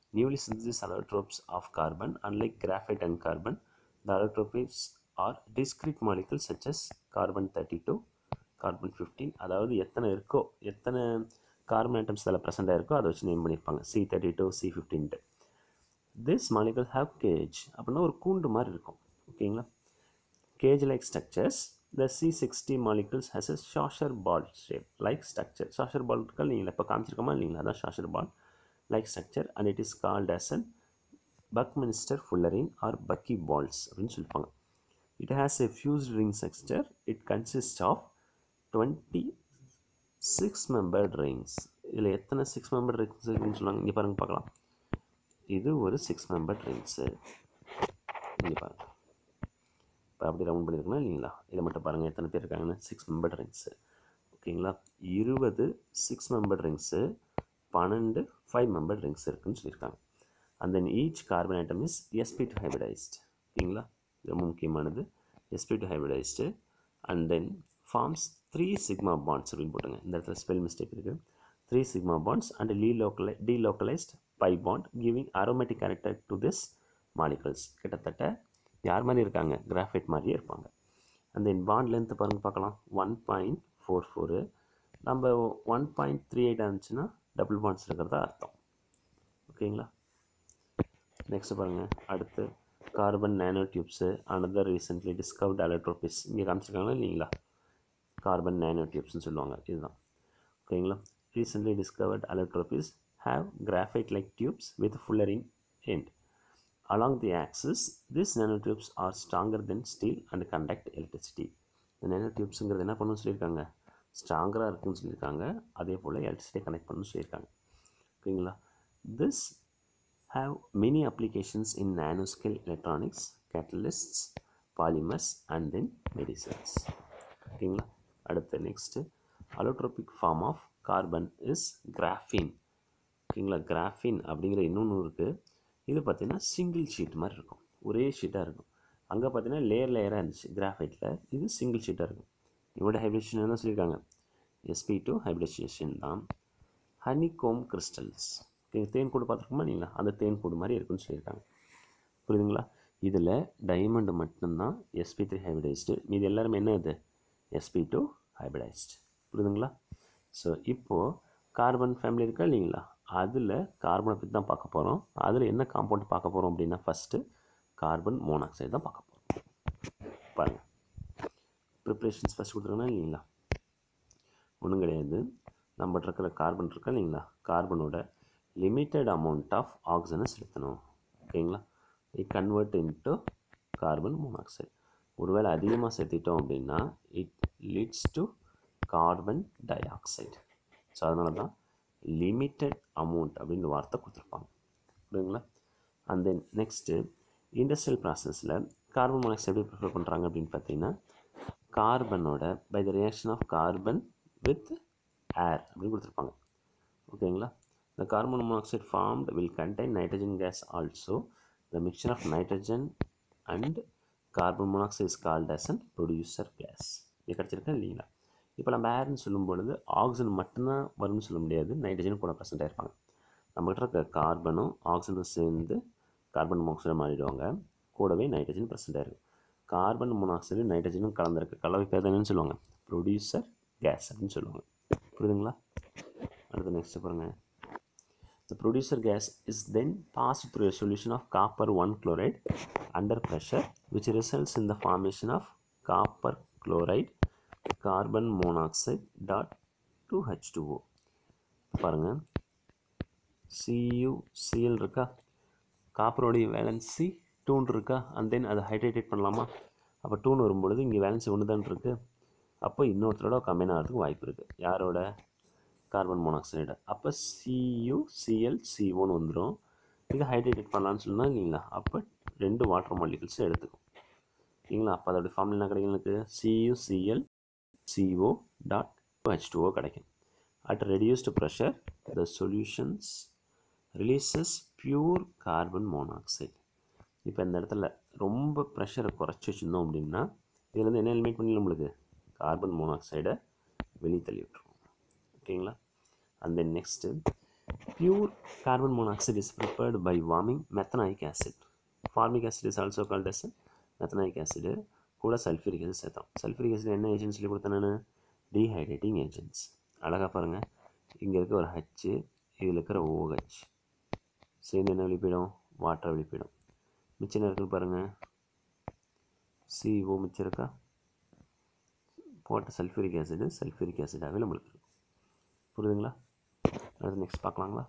Newly synthesized allotropes of carbon, unlike graphite and carbon, the allotropes are discrete molecules such as carbon 32, carbon 15 அதாவது எத்தனை இருக்கோ எத்தனை கார்பன் ஐட்டம்ஸ் அதில் ப்ரெசென்ட் இருக்கோ அதை வச்சு நேம் பண்ணியிருப்பாங்க C thirty two C fifteen this molecule have cage அப்படின்னா ஒரு கூண்டு மாதிரி இருக்கும் ஓகேங்களா cage like structures the C sixty molecules has a soccer ball shape like structure soccer ball இருக்கா நீங்கள் இப்போ காமிச்சிருக்கோமா இல்லைங்களா அதான் soccer ball like structure and it is called as an Buckminster fullerene or bucky balls அப்படின்னு சொல்லிப்பாங்க it has a fused ring structure it consist of twenty six மெம்பர்ட் rings இதில் எத்தனை சிக்ஸ் மெம்பர்ட் ரிங்ஸ் இருக்குன்னு சொல்லுவாங்க இங்கே பாருங்க பார்க்கலாம் இது ஒரு சிக்ஸ் மெம்பர்ட் ரிங்ஸு இங்கே பாருங்க இப்போ அப்படி ரவுண்ட் பண்ணியிருக்கணும் இல்லைங்களா இதை மட்டும் பாருங்கள் எத்தனை பேர் இருக்காங்கன்னு சிக்ஸ் மெம்பர்ட் ரிங்ஸு ஓகேங்களா இருபது சிக்ஸ் மெம்பர்ட் ரிங்ஸு பன்னெண்டு ஃபைவ் மெம்பர்ட் ரிங்ஸ் இருக்குன்னு சொல்லியிருக்காங்க and then each carbon atom is SP two hybridised ஓகேங்களா இது ரொம்ப முக்கியமானது SP two hybridised and then forms three sigma bonds அப்படின்னு போட்டுங்க இந்த இடத்துல ஸ்பெல் மிஸ்டேக் இருக்குது த்ரீ சிக்மா பாண்ட்ஸ் அண்ட் லீ லோக்கலை delocalised by bond giving aromatic character to this molecules கிட்டத்தட்ட யார் மாதிரி இருக்காங்க கிராஃபைட் மாதிரியே இருப்பாங்க அண்ட் தென் பாண்ட் லென்த் பாருங்க பார்க்கலாம் ஒன் பாயிண்ட் ஃபோர் ஃபோரு நம்ம ஒன் பாயிண்ட் த்ரீ எயிட் இருந்துச்சுன்னா டபுள் பாண்ட்ஸ் இருக்கிறதா அர்த்தம் ஓகேங்களா நெக்ஸ்ட் பாருங்கள் அடுத்து carbon nano tubes another recently discovered allotropes இங்கே காமிச்சிருக்காங்களா இல்லைங்களா கார்பன் நேனோ டியூப்ஸ்னு சொல்லுவாங்க இதுதான் ஓகேங்களா recently discovered allotropes have graphite like tubes with fullerene end along the axis these nanotubes are stronger than steel and conduct electricity இந்த nanotubesங்கிறது என்ன பண்ணணும்னு சொல்லியிருக்காங்க ஸ்ட்ராங்கராக இருக்குன்னு சொல்லியிருக்காங்க அதே போல் எலக்ட்ரிசிட்டியை கனெக்ட் பண்ணணும்னு சொல்லியிருக்காங்க ஓகேங்களா this have many applications in nanoscale electronics catalysts polymers and then medicines ஓகேங்களா அடுத்து next allotropic form of carbon is graphene ஓகேங்களா கிராஃபின் அப்படிங்கிற இன்னொன்று இருக்குது இது பார்த்தீங்கன்னா சிங்கிள் ஷீட் மாதிரி இருக்கும் ஒரே ஷீட்டாக இருக்கும் அங்கே பார்த்தீங்கன்னா லேயர் லேயராக இருந்துச்சு கிராஃபைட்டில் இது சிங்கிள் ஷீட்டாக இருக்கும் இதோட ஹைப்ரிடேஷன் என்ன சொல்லியிருக்காங்க எஸ்பி டூ ஹைப்ரிடேஷன் தான் ஹனி கோம் கிறிஸ்டல்ஸ் தேன் கூடு பார்த்துருக்கோமா இல்லைங்களா அந்த தேன் கூடு மாதிரி இருக்குன்னு சொல்லியிருக்காங்க புரியுதுங்களா இதில் டைமண்ட் மட்டும்தான் எஸ்பி த்ரீ ஹைப்ரிடைஸ்டு மீது எல்லாருமே என்ன இது எஸ்பி டூ ஹைப்ரிடைஸ்டு புரியுதுங்களா ஸோ இப்போது கார்பன் ஃபேமிலி இருக்கா இல்லைங்களா அதில் கார்பனை பற்றி தான் பார்க்க போகிறோம் அதில் என்ன காம்பவுண்ட் பார்க்க போகிறோம் அப்படின்னா ஃபஸ்ட்டு கார்பன் மோனாக்சைடு தான் பார்க்க போகிறோம் பாருங்கள் ப்ரிப்ரேஷன்ஸ் ஃபஸ்ட் கொடுத்துருக்கோன்னா இல்லைங்களா ஒன்றும் கிடையாது நம்மகிட்ட இருக்கிற கார்பன் இருக்கா இல்லைங்களா கார்பனோட லிமிட்டட் அமௌண்ட் ஆஃப் ஆக்சிஜனை செலுத்தணும் ஓகேங்களா it convert into carbon monoxide ஒருவேளை அதிகமாக சேர்த்திட்டோம் அப்படின்னா it leads to carbon dioxide so அதனால தான் லிமிட்டட் அமௌண்ட் அப்படின்னு வார்த்தை கொடுத்துருப்பாங்க புரியுங்களா அண்ட் தென் நெக்ஸ்ட்டு இண்டஸ்ட்ரியல் ப்ராசஸில் கார்பன் மோனாக்சைடு எப்படி ப்ரிஃபர் பண்ணுறாங்க அப்படின்னு பார்த்தீங்கன்னா கார்பனோட by the reaction of carbon with air அப்படின்னு கொடுத்துருப்பாங்க ஓகேங்களா the carbon monoxide formed will contain nitrogen gas also the mixture of nitrogen and carbon monoxide is called as an producer gas இது கிடச்சிருக்கா இல்லைங்களா இப்போ நம்ம ஏர்னு சொல்லும் பொழுது ஆக்சிஜன் மட்டும்தான் வரும்னு சொல்ல முடியாது நைட்ரஜனும் கூட ப்ரெசென்ட் ஆயிருப்பாங்க நம்மகிட்ட இருக்க கார்பனும் ஆக்சிஜனும் சேர்ந்து கார்பன் மோனாக்சைடு மாறிடுவாங்க கூடவே நைட்ரஜன் ப்ரெசென்ட் ஆயிருக்கு கார்பன் மோனாக்சைடு நைட்ரஜனும் கலந்துருக்கு கலவை பேர் என்னன்னு சொல்லுவாங்க ப்ரொடியூசர் கேஸ் அப்படின்னு சொல்லுவாங்க புரியுதுங்களா அடுத்து நெக்ஸ்ட் பாருங்கள் The producer gas is then passed through a solution of copper 1 chloride under pressure which results in the formation of copper chloride carbon monoxide dot 2H2O பாருங்க CuCl இருக்கா காப்பரோடைய வேலன்சி டூன் இருக்கா and then அதை ஹைட்ரேட்டேட் பண்ணலாமா அப்போ டூன் வரும்பொழுது இங்கே valency ஒன்று தான் இருக்குது அப்போ இன்னொருத்தரோட கம்மியான ஆகிறதுக்கு வாய்ப்பு இருக்குது யாரோட கார்பன் மோனாக்சைடு அப்போ சியு சிஎல் சிஓன்னு வந்துடும் இதை ஹைட்ரேட்டட் பண்ணலான்னு சொன்னால் இல்லைங்களா அப்போ ரெண்டு வாட்டர் மாலிகல்ஸ் எடுத்துக்கும் சரிங்களா அப்போ அதோடைய ஃபார்முலா என்ன கிடைக்கும் எனக்கு C U C L C O dot H two O கிடைக்கும் at reduced pressure the solutions releases pure carbon monoxide இப்போ இந்த இடத்துல ரொம்ப ப்ரெஷரை குறைச்சி வச்சுருந்தோம் அப்படின்னா இதுலேருந்து என்ன எலிமினேட் பண்ணி நம்மளுக்கு கார்பன் மோனாக்சைடை வெளியே தள்ளி விட்டுருவோம் ஓகேங்களா and then next Pure carbon monoxide is prepared by warming methanoic acid. Formic acid is also called as methanoic acid. கூட சல்ஃபூரிக் ஆசிட் சேர்த்தோம் சல்ஃபூரிக் ஆசிட் என்ன ஏஜென்ட் சொல்லி கொடுத்தேன் நான் டீஹைட்ரேட்டிங் ஏஜென்ட்ஸ் அழகாக பாருங்கள் இங்கே இருக்க ஒரு ஹச்சு இதில் இருக்கிற ஓஹெச் சேர்ந்து என்ன வெளிப்பிடும் வாட்டர் வெளிப்பிடும் மிச்சம் என்ன இருக்குன்னு பாருங்கள் சிஓ மிச்சம் இருக்கா போட்ட சல்ஃபூரிக் ஆசிடு சல்ஃபூரிக் ஆசிடாகவே நம்மளுக்கு இருக்கும் புரியுதுங்களா அடுத்து நெக்ஸ்ட் பார்க்கலாங்களா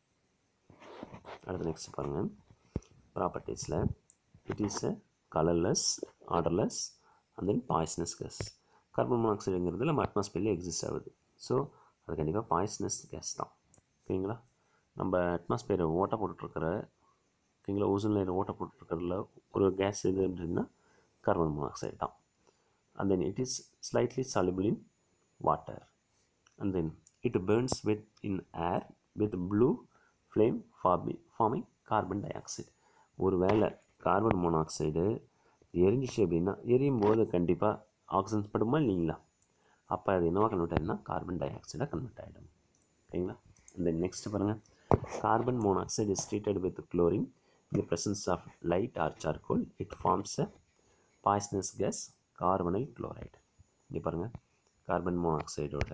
அடுத்து நெக்ஸ்ட் பாருங்கள் ப்ராப்பர்ட்டிஸில் it is a colourless odourless and then poisonous gas carbon மோனாக்சைடுங்கிறது நம்ம அட்மாஸ்பியர்லேயே எக்ஸிஸ்ட் ஆகுது ஸோ அது கண்டிப்பாக பாய்ஸ்னஸ் கேஸ் தான் ஓகேங்களா நம்ம அட்மாஸ்பியரை ஓட்ட போட்டுட்ருக்கிற ஓகேங்களா ஓசோன் லேயர் ஓட்ட போட்டுட்ருக்கிறதுல ஒரு கேஸ் எது அப்படின்னா கார்பன் மோனாக்சைடு தான் and then it is slightly soluble in water and then it burns with in air with blue flame forming, forming carbon dioxide ஒரு வேளை கார்பன் மோனாக்சைடு எரிஞ்சிச்சு அப்படின்னா எரியும் போது கண்டிப்பாக ஆக்சிஜன் படுமா இல்லைங்களா அப்போ அது என்னவா கன்வெர்ட் ஆகிடும்னா கார்பன் டை ஆக்சைடாக கன்வெர்ட் ஆகிடும் ஓகேங்களா இந்த நெக்ஸ்ட் பாருங்கள் carbon monoxide is treated with chlorine in the presence of light or charcoal it forms a poisonous gas carbonyl chloride இங்கே பாருங்கள் கார்பன் மோனாக்சைடோட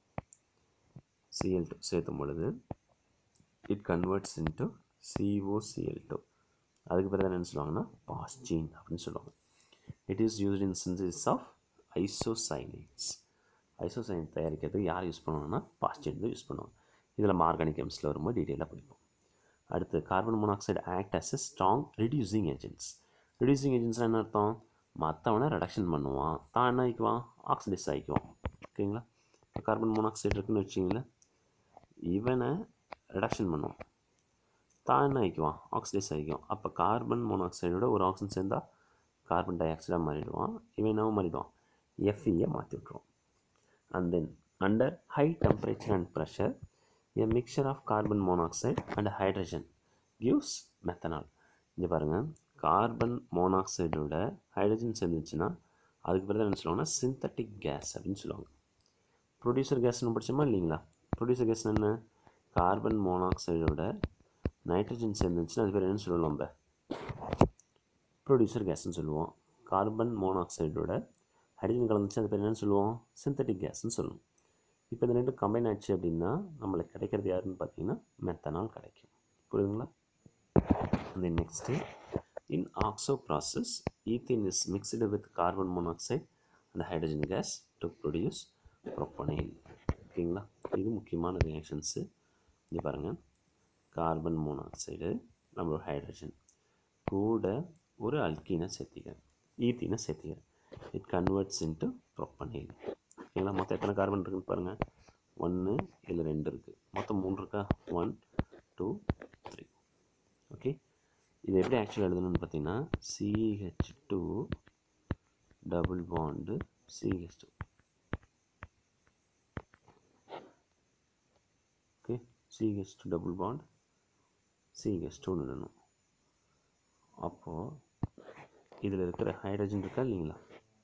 சிஎல் டூ சேர்த்தும் பொழுது it converts into C O C L two அதுக்கு பிறகு என்னென்னு சொல்லுவாங்கன்னா பாஸ்டீன் அப்படின்னு சொல்லுவாங்க it is used in synthesis of isocyanates isocyanate தயாரிக்கிறதுக்கு யார் யூஸ் பண்ணுவாங்கன்னா பாஸ்டீன் தான் யூஸ் பண்ணுவாங்க இதில் நம்ம ஆர்கானிக் கெமிஸ்டில் வரும்போது டீட்டெயிலாக படிப்போம் அடுத்து carbon monoxide act as a strong reducing agents reducing ஏஜென்ட்ஸ்னால் என்ன அர்த்தம் மற்றவனை ரிடக்ஷன் பண்ணுவான் தான் என்ன ஆகிக்குவான் ஆக்சிடைஸ் ஆகிக்குவான் ஓகேங்களா இப்போ கார்பன் மோனாக்சைடு இருக்குன்னு வச்சிங்களேன் இவனை ரிடக்ஷன் பண்ணுவான் தான் என்ன ஆகிக்குவான் ஆக்சிடைஸ் ஆகிக்குவான் அப்போ கார்பன் மோனாக்சைடோட ஒரு ஆக்சிஜன் சேர்ந்தால் கார்பன் டை ஆக்சைடாக மாறிடுவான் இவன் என்னவோ மாறிடுவான் எஃப்இயை மாற்றி விட்ருவான் and then under high temperature and pressure a mixture of carbon monoxide and hydrogen gives methanol இங்கே பாருங்கள் கார்பன் மோனாக்சைடோட ஹைட்ரஜன் சேர்ந்துச்சுன்னா அதுக்கு பிறகு என்ன சொல்லுவாங்கன்னா சிந்தட்டிக் கேஸ் அப்படின்னு சொல்லுவாங்க ப்ரொடியூசர் கேஸ்னு படிச்சோமா இல்லைங்களா ப்ரொடியூசர் கேஸ் என்ன கார்பன் மோனாக்சைடோட நைட்ரஜன் சேர்ந்துச்சுன்னா அது பேர் என்ன சொல்லுவோம் நம்ம ப்ரொடியூசர் கேஸ்னு சொல்லுவோம் கார்பன் மோனாக்சைடோட ஹைட்ரஜன் கலந்துச்சு அது பேர் என்னன்னு சொல்லுவோம் சிந்தட்டிக் கேஸ்னு சொல்லுவோம் இப்போ இந்த ரெண்டும் கம்பைன் ஆச்சு அப்படின்னா நம்மளுக்கு கிடைக்கிறது யாருன்னு பார்த்தீங்கன்னா மெத்தனால் கிடைக்கும் புரியுதுங்களா இந்த next in oxo process ethene is mixed with carbon monoxide and hydrogen gas to produce propanal ஓகேங்களா இது முக்கியமான ரியாக்ஷன்ஸு இங்கே பாருங்கள் கார்பன் மோனாக்சைடு நம்மளோட ஹைட்ரஜன் கூட ஒரு அல்கீனை சேர்த்திக்கிறேன் ஈத்தீனை சேர்த்திக்கிறேன் இட் கன்வெர்ட்ஸ் இன்ட்டு ப்ரொப்பனைல் ஓகேங்களா மொத்தம் எத்தனை கார்பன் இருக்குன்னு பாருங்கள் ஒன்று இதில் ரெண்டு இருக்குது மொத்தம் மூணு இருக்கா ஒன் டூ த்ரீ ஓகே இது எப்படி ஆக்சுவலாக எழுதணும்னு பார்த்தீங்கன்னா C H two double bond C H two okay C H two double bond C H டூன்னு எழுதணும் அப்போது இதில் இருக்கிற ஹைட்ரஜன் இருக்கா இல்லைங்களா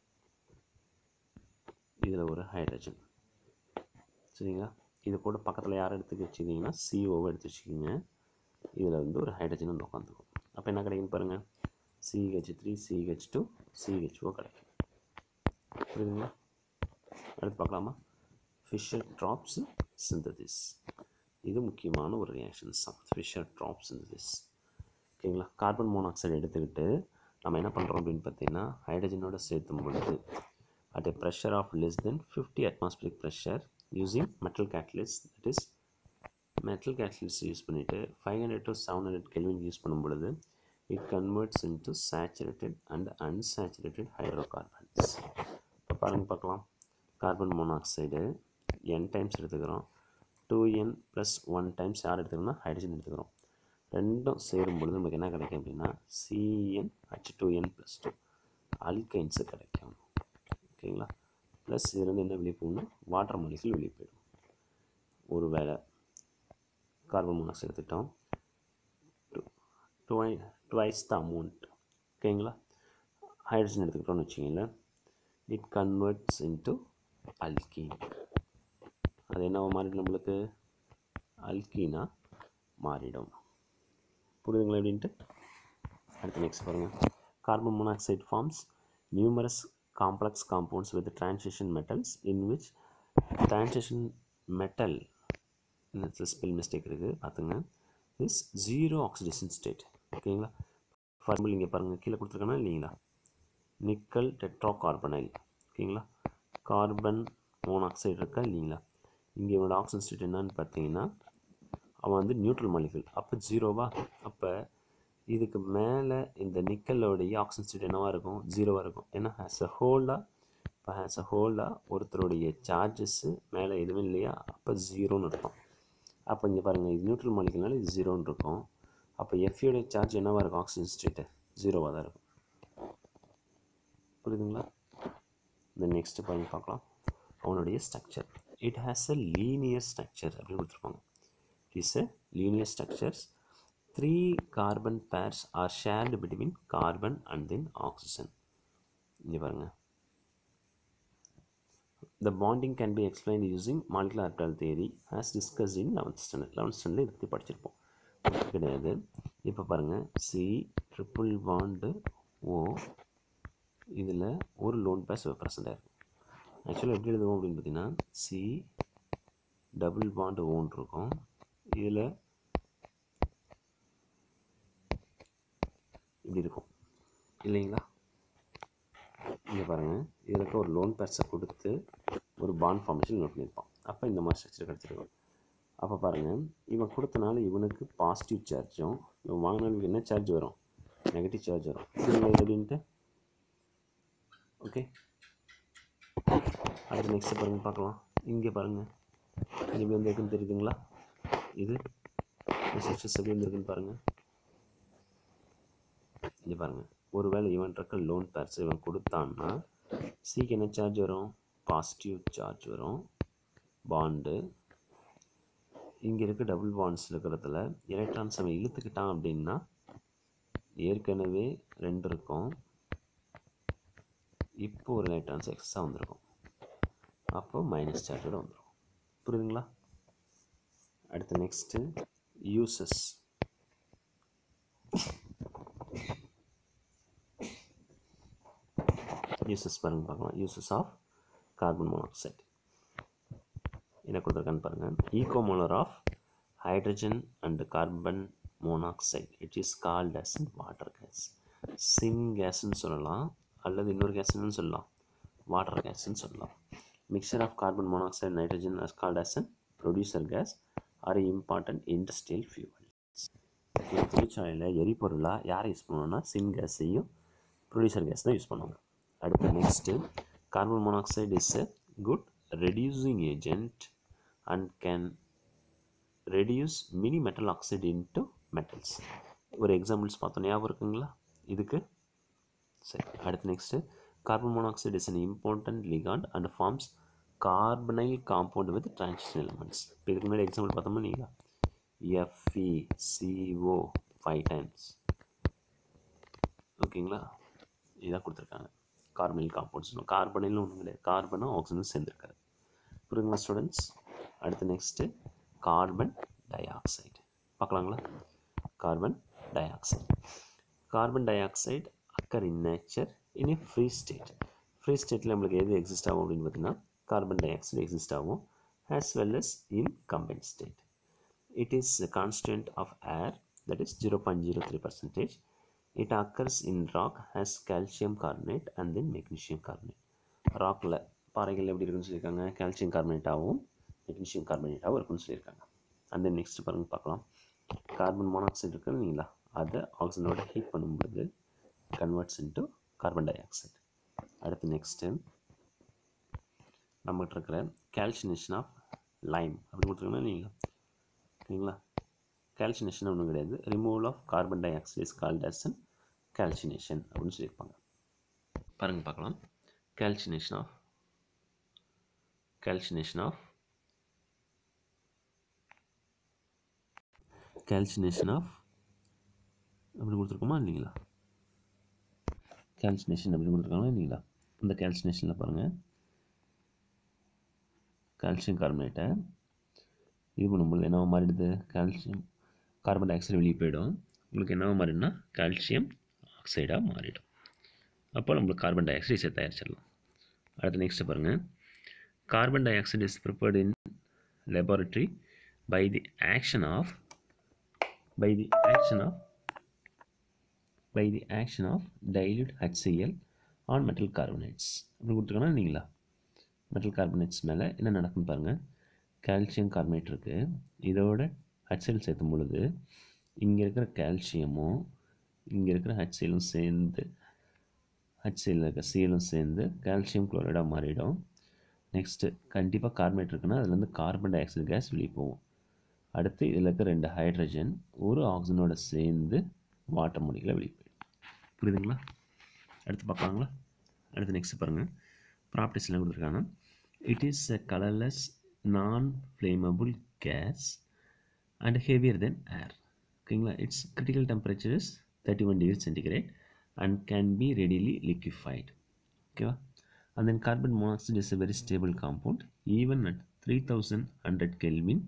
இதில் ஒரு ஹைட்ரஜன் சரிங்களா இது கூட பக்கத்தில் யாரை எடுத்து வச்சுக்கிங்கன்னா சிஓவை எடுத்து வச்சுக்கிங்க இதில் வந்து ஒரு ஹைட்ரஜன் வந்து உட்காந்துக்கும் அப்போ என்ன கிடைக்குன்னு பாருங்கள் C H three C H two C H O கிடைக்கும் புரியுதுங்களா அடுத்து பார்க்கலாமா ஃபிஷர் ட்ராப்ஸ் சிந்தசிஸ் இது முக்கியமான ஒரு ரியாக்ஷன்ஸ் தான் ஃபிஷர் ட்ராப் சிந்தசிஸ் ஓகேங்களா கார்பன் மோனாக்சைடு எடுத்துக்கிட்டு நம்ம என்ன பண்ணுறோம் அப்படின்னு பார்த்தீங்கன்னா ஹைட்ரஜனோட சேர்த்தும் பொழுது at a pressure of less than 50 atmospheric pressure using metal catalyst that is metal catalyst use பண்ணிவிட்டு five hundred to seven hundred kelvin use பண்ணும் பொழுது it converts into saturated and unsaturated hydrocarbons இப்போ பாருங்கள் பார்க்கலாம் கார்பன் மோனாக்சைடு என் டைம்ஸ் எடுத்துக்கிறோம் two N plus one times யார் எடுத்துக்கிறோம்னா hydrogen எடுத்துக்கிறோம் ரெண்டும் சேரும் பொழுது நமக்கு என்ன கிடைக்கும் அப்படின்னா C N H two N plus two alkynes கிடைக்கும் ஓகேங்களா ப்ளஸ் இதுலேருந்து என்ன வெளியே போகணும்னா வாட்டர் மாலிகுல் வெளியே போயிடும் ஒரு வேளை கார்பன் மோனாக்சைடு எடுத்துட்டோம் டுவை டுவைஸ் த அமௌண்ட் ஓகேங்களா ஹைட்ரஜன் எடுத்துக்கிட்டோம்னு வச்சிங்களேன் இட் கன்வெர்ட்ஸ் இன்ட்டு அல்கீன் அது என்ன மாறிடும் நம்மளுக்கு அல்கீனா மாறிடும் புரியுதுங்களா எப்படின்ட்டு அடுத்து நெக்ஸ்ட் பாருங்கள் carbon monoxide forms numerous complex compounds with transition metals in which transition metal இந்த ஸ்பெல் மிஸ்டேக் இருக்குது பார்த்துங்க இஸ் ஜீரோ ஆக்சிடேஷன் ஸ்டேட் ஓகேங்களா ஃபார்முல் இங்கே பாருங்கள் கீழே கொடுத்துருக்கேன்னா இல்லைங்களா நிக்கல் டெட்ரா கார்பனைல் ஓகேங்களா கார்பன் மோனாக்சைடு இருக்கா இல்லைங்களா இங்கே இவனோட ஆக்சிஜன் ஸ்டேட் என்னன்னு பார்த்தீங்கன்னா அவன் வந்து நியூட்ரல் மாலிகுல் அப்போ ஜீரோவா அப்போ இதுக்கு மேலே இந்த நிக்கலோடைய ஆக்சிஜன் ஸ்டேட் என்னவாக இருக்கும் ஜீரோவாக இருக்கும் ஏன்னா ஆஸ் அ ஹோலாக இப்போ ஆஸ் அ ஹோலாக ஒருத்தருடைய சார்ஜஸ்ஸு மேலே எதுவும் இல்லையா அப்போ ஜீரோன்னு இருக்கும் அப்போ இங்கே பாருங்கள் இது நியூட்ரல் மாலிகுல்னால இது ஜீரோன்னு இருக்கும் அப்போ எஃப்யோடைய சார்ஜ் என்னவாக இருக்கும் ஆக்சிஜன் ஸ்டேட்டு ஜீரோவாக தான் இருக்கும் புரியுதுங்களா இந்த நெக்ஸ்ட் பாருங்க பார்க்கலாம் அவனுடைய structure it has a linear structure அப்படின்னு கொடுத்துருப்பாங்க it is a linear structures three carbon pairs are shared between carbon and then oxygen இங்கே பாருங்கள் The bonding can be explained using molecular orbital theory as discussed in 11th standard 11th standard இதை பற்றி படிச்சிருப்போம் அது கிடையாது இப்போ பாருங்கள் C triple bond ஓ இதில் ஒரு லோன் பேஸ் ப்ரெசൻ്റ് ஆயிருக்கும் ஆக்சுவலாக எப்படி எழுதுவோம் அப்படின்னு பார்த்தீங்கன்னா சி டபுள் பாண்டு ஓன் இருக்கும் இதில் இப்படி இருக்கும் இல்லைங்களா இங்கே பாருங்கள் இதில் இருக்க ஒரு லோன் பேர்ஸை கொடுத்து ஒரு பாண்ட் ஃபார்மேஷன் நோட் பண்ணியிருப்பான் அப்போ இந்த மாதிரி ஸ்ட்ரக்சர் கிடச்சிருக்கும் அப்போ பாருங்கள் இவன் கொடுத்தனால இவனுக்கு பாசிட்டிவ் சார்ஜும் இவன் வாங்கினாலும் என்ன சார்ஜ் வரும் நெகட்டிவ் சார்ஜ் வரும் இதுல எப்படின்ட்டு ஓகே அடுத்து நெக்ஸ்ட் பாருங்கள் பார்க்கலாம் இங்கே பாருங்கள் இது எப்படி வந்திருக்குன்னு தெரியுதுங்களா இது ஸ்ட்ரக்சர்ஸ் எப்படி வந்திருக்குன்னு பாருங்கள் இங்கே பாருங்கள் ஒருவேளை இவன் இருக்க லோன் பேர்ஸ் இவன் கொடுத்தான்னா சிக்கு என்ன சார்ஜ் வரும் பாசிட்டிவ் சார்ஜ் வரும் பாண்டு இங்கே இருக்க டபுள் பாண்ட்ஸ் இருக்கிறதுல எலக்ட்ரான்ஸ் அவன் இழுத்துக்கிட்டான் அப்படின்னா ஏற்கனவே ரெண்டு இருக்கும் இப்போ ஒரு எலக்ட்ரான்ஸ் எக்ஸ்ட்ரா வந்திருக்கும் அப்போ மைனஸ் சார்ஜோட வந்துடும் புரியுதுங்களா அடுத்து நெக்ஸ்ட்டு யூசஸ் யூசஸ் பாருங்க பார்க்கலாம் யூசஸ் ஆஃப் கார்பன் மோனாக்சைடு என்ன கொடுத்துருக்கான்னு பாருங்கள் equimolar of hydrogen and carbon monoxide it is called as water gas சின் கேஸ்ன்னு சொல்லலாம் அல்லது இன்னொரு கேஸ் என்னன்னு சொல்லலாம் வாட்டர் கேஸ்ன்னு சொல்லலாம் mixture of carbon monoxide nitrogen as called as an producer gas are important industrial fuels தொழிற்சாலையில் எரிபொருளாக யாரை யூஸ் பண்ணுவோம்னா சின் கேஸையும் ப்ரொடியூசர் கேஸ் தான் யூஸ் பண்ணுவாங்க அடுத்து next carbon monoxide is a good reducing agent and can reduce many metal oxide into metals ஒரு எக்ஸாம்பிள்ஸ் பார்த்தோம் ஞாபகம் இருக்குங்களா இதுக்கு சரி அடுத்து next carbon monoxide is an important ligand and forms carbonyl compound with transition elements இப்போ இதுக்கு முன்னாடி எக்ஸாம்பிள் பார்த்தோம்னா நீங்களா எஃப்இ சிஓ ஃபைவ் டைம்ஸ் ஓகேங்களா இதான் கொடுத்துருக்காங்க கார்பனில் காம்பவுண்ட்ஸ் கார்பனில் ஒன்றும் கிடையாது கார்பனும் ஆக்சிஜனும் சேர்ந்துருக்காரு புரியுங்களா ஸ்டூடெண்ட்ஸ் அடுத்து நெக்ஸ்ட்டு கார்பன் டை ஆக்சைடு பார்க்கலாங்களா carbon dioxide carbon dioxide occur in nature in a free state free ஸ்டேட்டில் நம்மளுக்கு எது எக்ஸிஸ்ட் ஆகும் அப்படின்னு பார்த்தீங்கன்னா கார்பன் டை ஆக்சைடு எக்ஸிஸ்ட் ஆகும் as well as in combine state it is a constant of air that is 0.03 percentage it occurs in rock as calcium carbonate and then magnesium carbonate ராக்கில் பாறைகள் எப்படி இருக்குன்னு சொல்லியிருக்காங்க calcium கார்பனேட்டாகவும் magnesium கார்பனேட்டாகவும் இருக்குன்னு சொல்லியிருக்காங்க and then next பாருங்க பார்க்கலாம் carbon monoxide இருக்கு இல்லைங்களா அதை ஆக்சிஜனோட ஹீட் பண்ணும்பொழுது converts into carbon dioxide அடுத்து நெக்ஸ்ட்டு நம்மகிட்ட இருக்கிற கால்சினேஷன் ஆஃப் லைம் அப்படி கொடுத்துருக்கோன்னா இல்லைங்களா ஓகேங்களா கால்சினேஷன் ஒன்றும் கிடையாது removal of carbon dioxide is called as an calcination அப்படின்னு சொல்லியிருப்பாங்க பாருங்க பார்க்கலாம் calcination of calcination of calcination of அப்படி கொடுத்துருக்கோமா இல்லைங்களா கால்சினேஷன் அப்படி கொடுத்துருக்காங்களா இல்லைங்களா இந்த கால்சினேஷனில் பாருங்கள் கால்சியம் கார்பனேட்டை இது பண்ணும்போது என்ன மாறிடுது கால்சியம் கார்பன் டை ஆக்சைடு வெளியே போயிடும் உங்களுக்கு என்னவா மாறிடும்னா கால்சியம் ஆக்சைடாக மாறிடும் அப்போ நம்மளுக்கு கார்பன் டை ஆக்சைடு ஈஸியாக தயாரிச்சிடலாம் அடுத்து நெக்ஸ்ட் பாருங்கள் carbon dioxide is prepared in laboratory by the action of by the action of by the action of dilute HCl on metal carbonates அப்படி கொடுத்துருக்கோன்னா நீங்களா மெட்டல் கார்பனேட்ஸ் மேலே என்ன நடக்குன்னு பாருங்கள் கால்சியம் கார்பனேட் இருக்குது இதோட ஹச்சிஎல் சேர்த்தும் பொழுது இங்கே இருக்கிற கால்சியமும் இங்கே இருக்கிற ஹச்சிஎலும் சேர்ந்து ஹச்சிஎல் இருக்க சிஎலும் சேர்ந்து கால்சியம் குளோரைடாக மாறிடும் நெக்ஸ்ட்டு கண்டிப்பாக கார்பனேட் இருக்குன்னா அதுலேருந்து கார்பன் டை ஆக்சைடு கேஸ் வெளியே போகும் அடுத்து இதில் இருக்க ரெண்டு ஹைட்ரஜன் ஒரு ஆக்சிஜனோட சேர்ந்து வாட்டர் மொழிகளை வெளியே போயிடும் புரியுதுங்களா அடுத்து பார்க்கலாங்களா அடுத்து நெக்ஸ்ட் பாருங்கள் ப்ராப்பர்ட்டிஸ்லாம் கொடுத்துருக்காங்க it is a colourless non flammable gas and heavier than air ஓகேங்களா its critical temperature is thirty one degree centigrade and can be readily liquefied ஓகேவா and then carbon monoxide is a very stable compound even at 3100 kelvin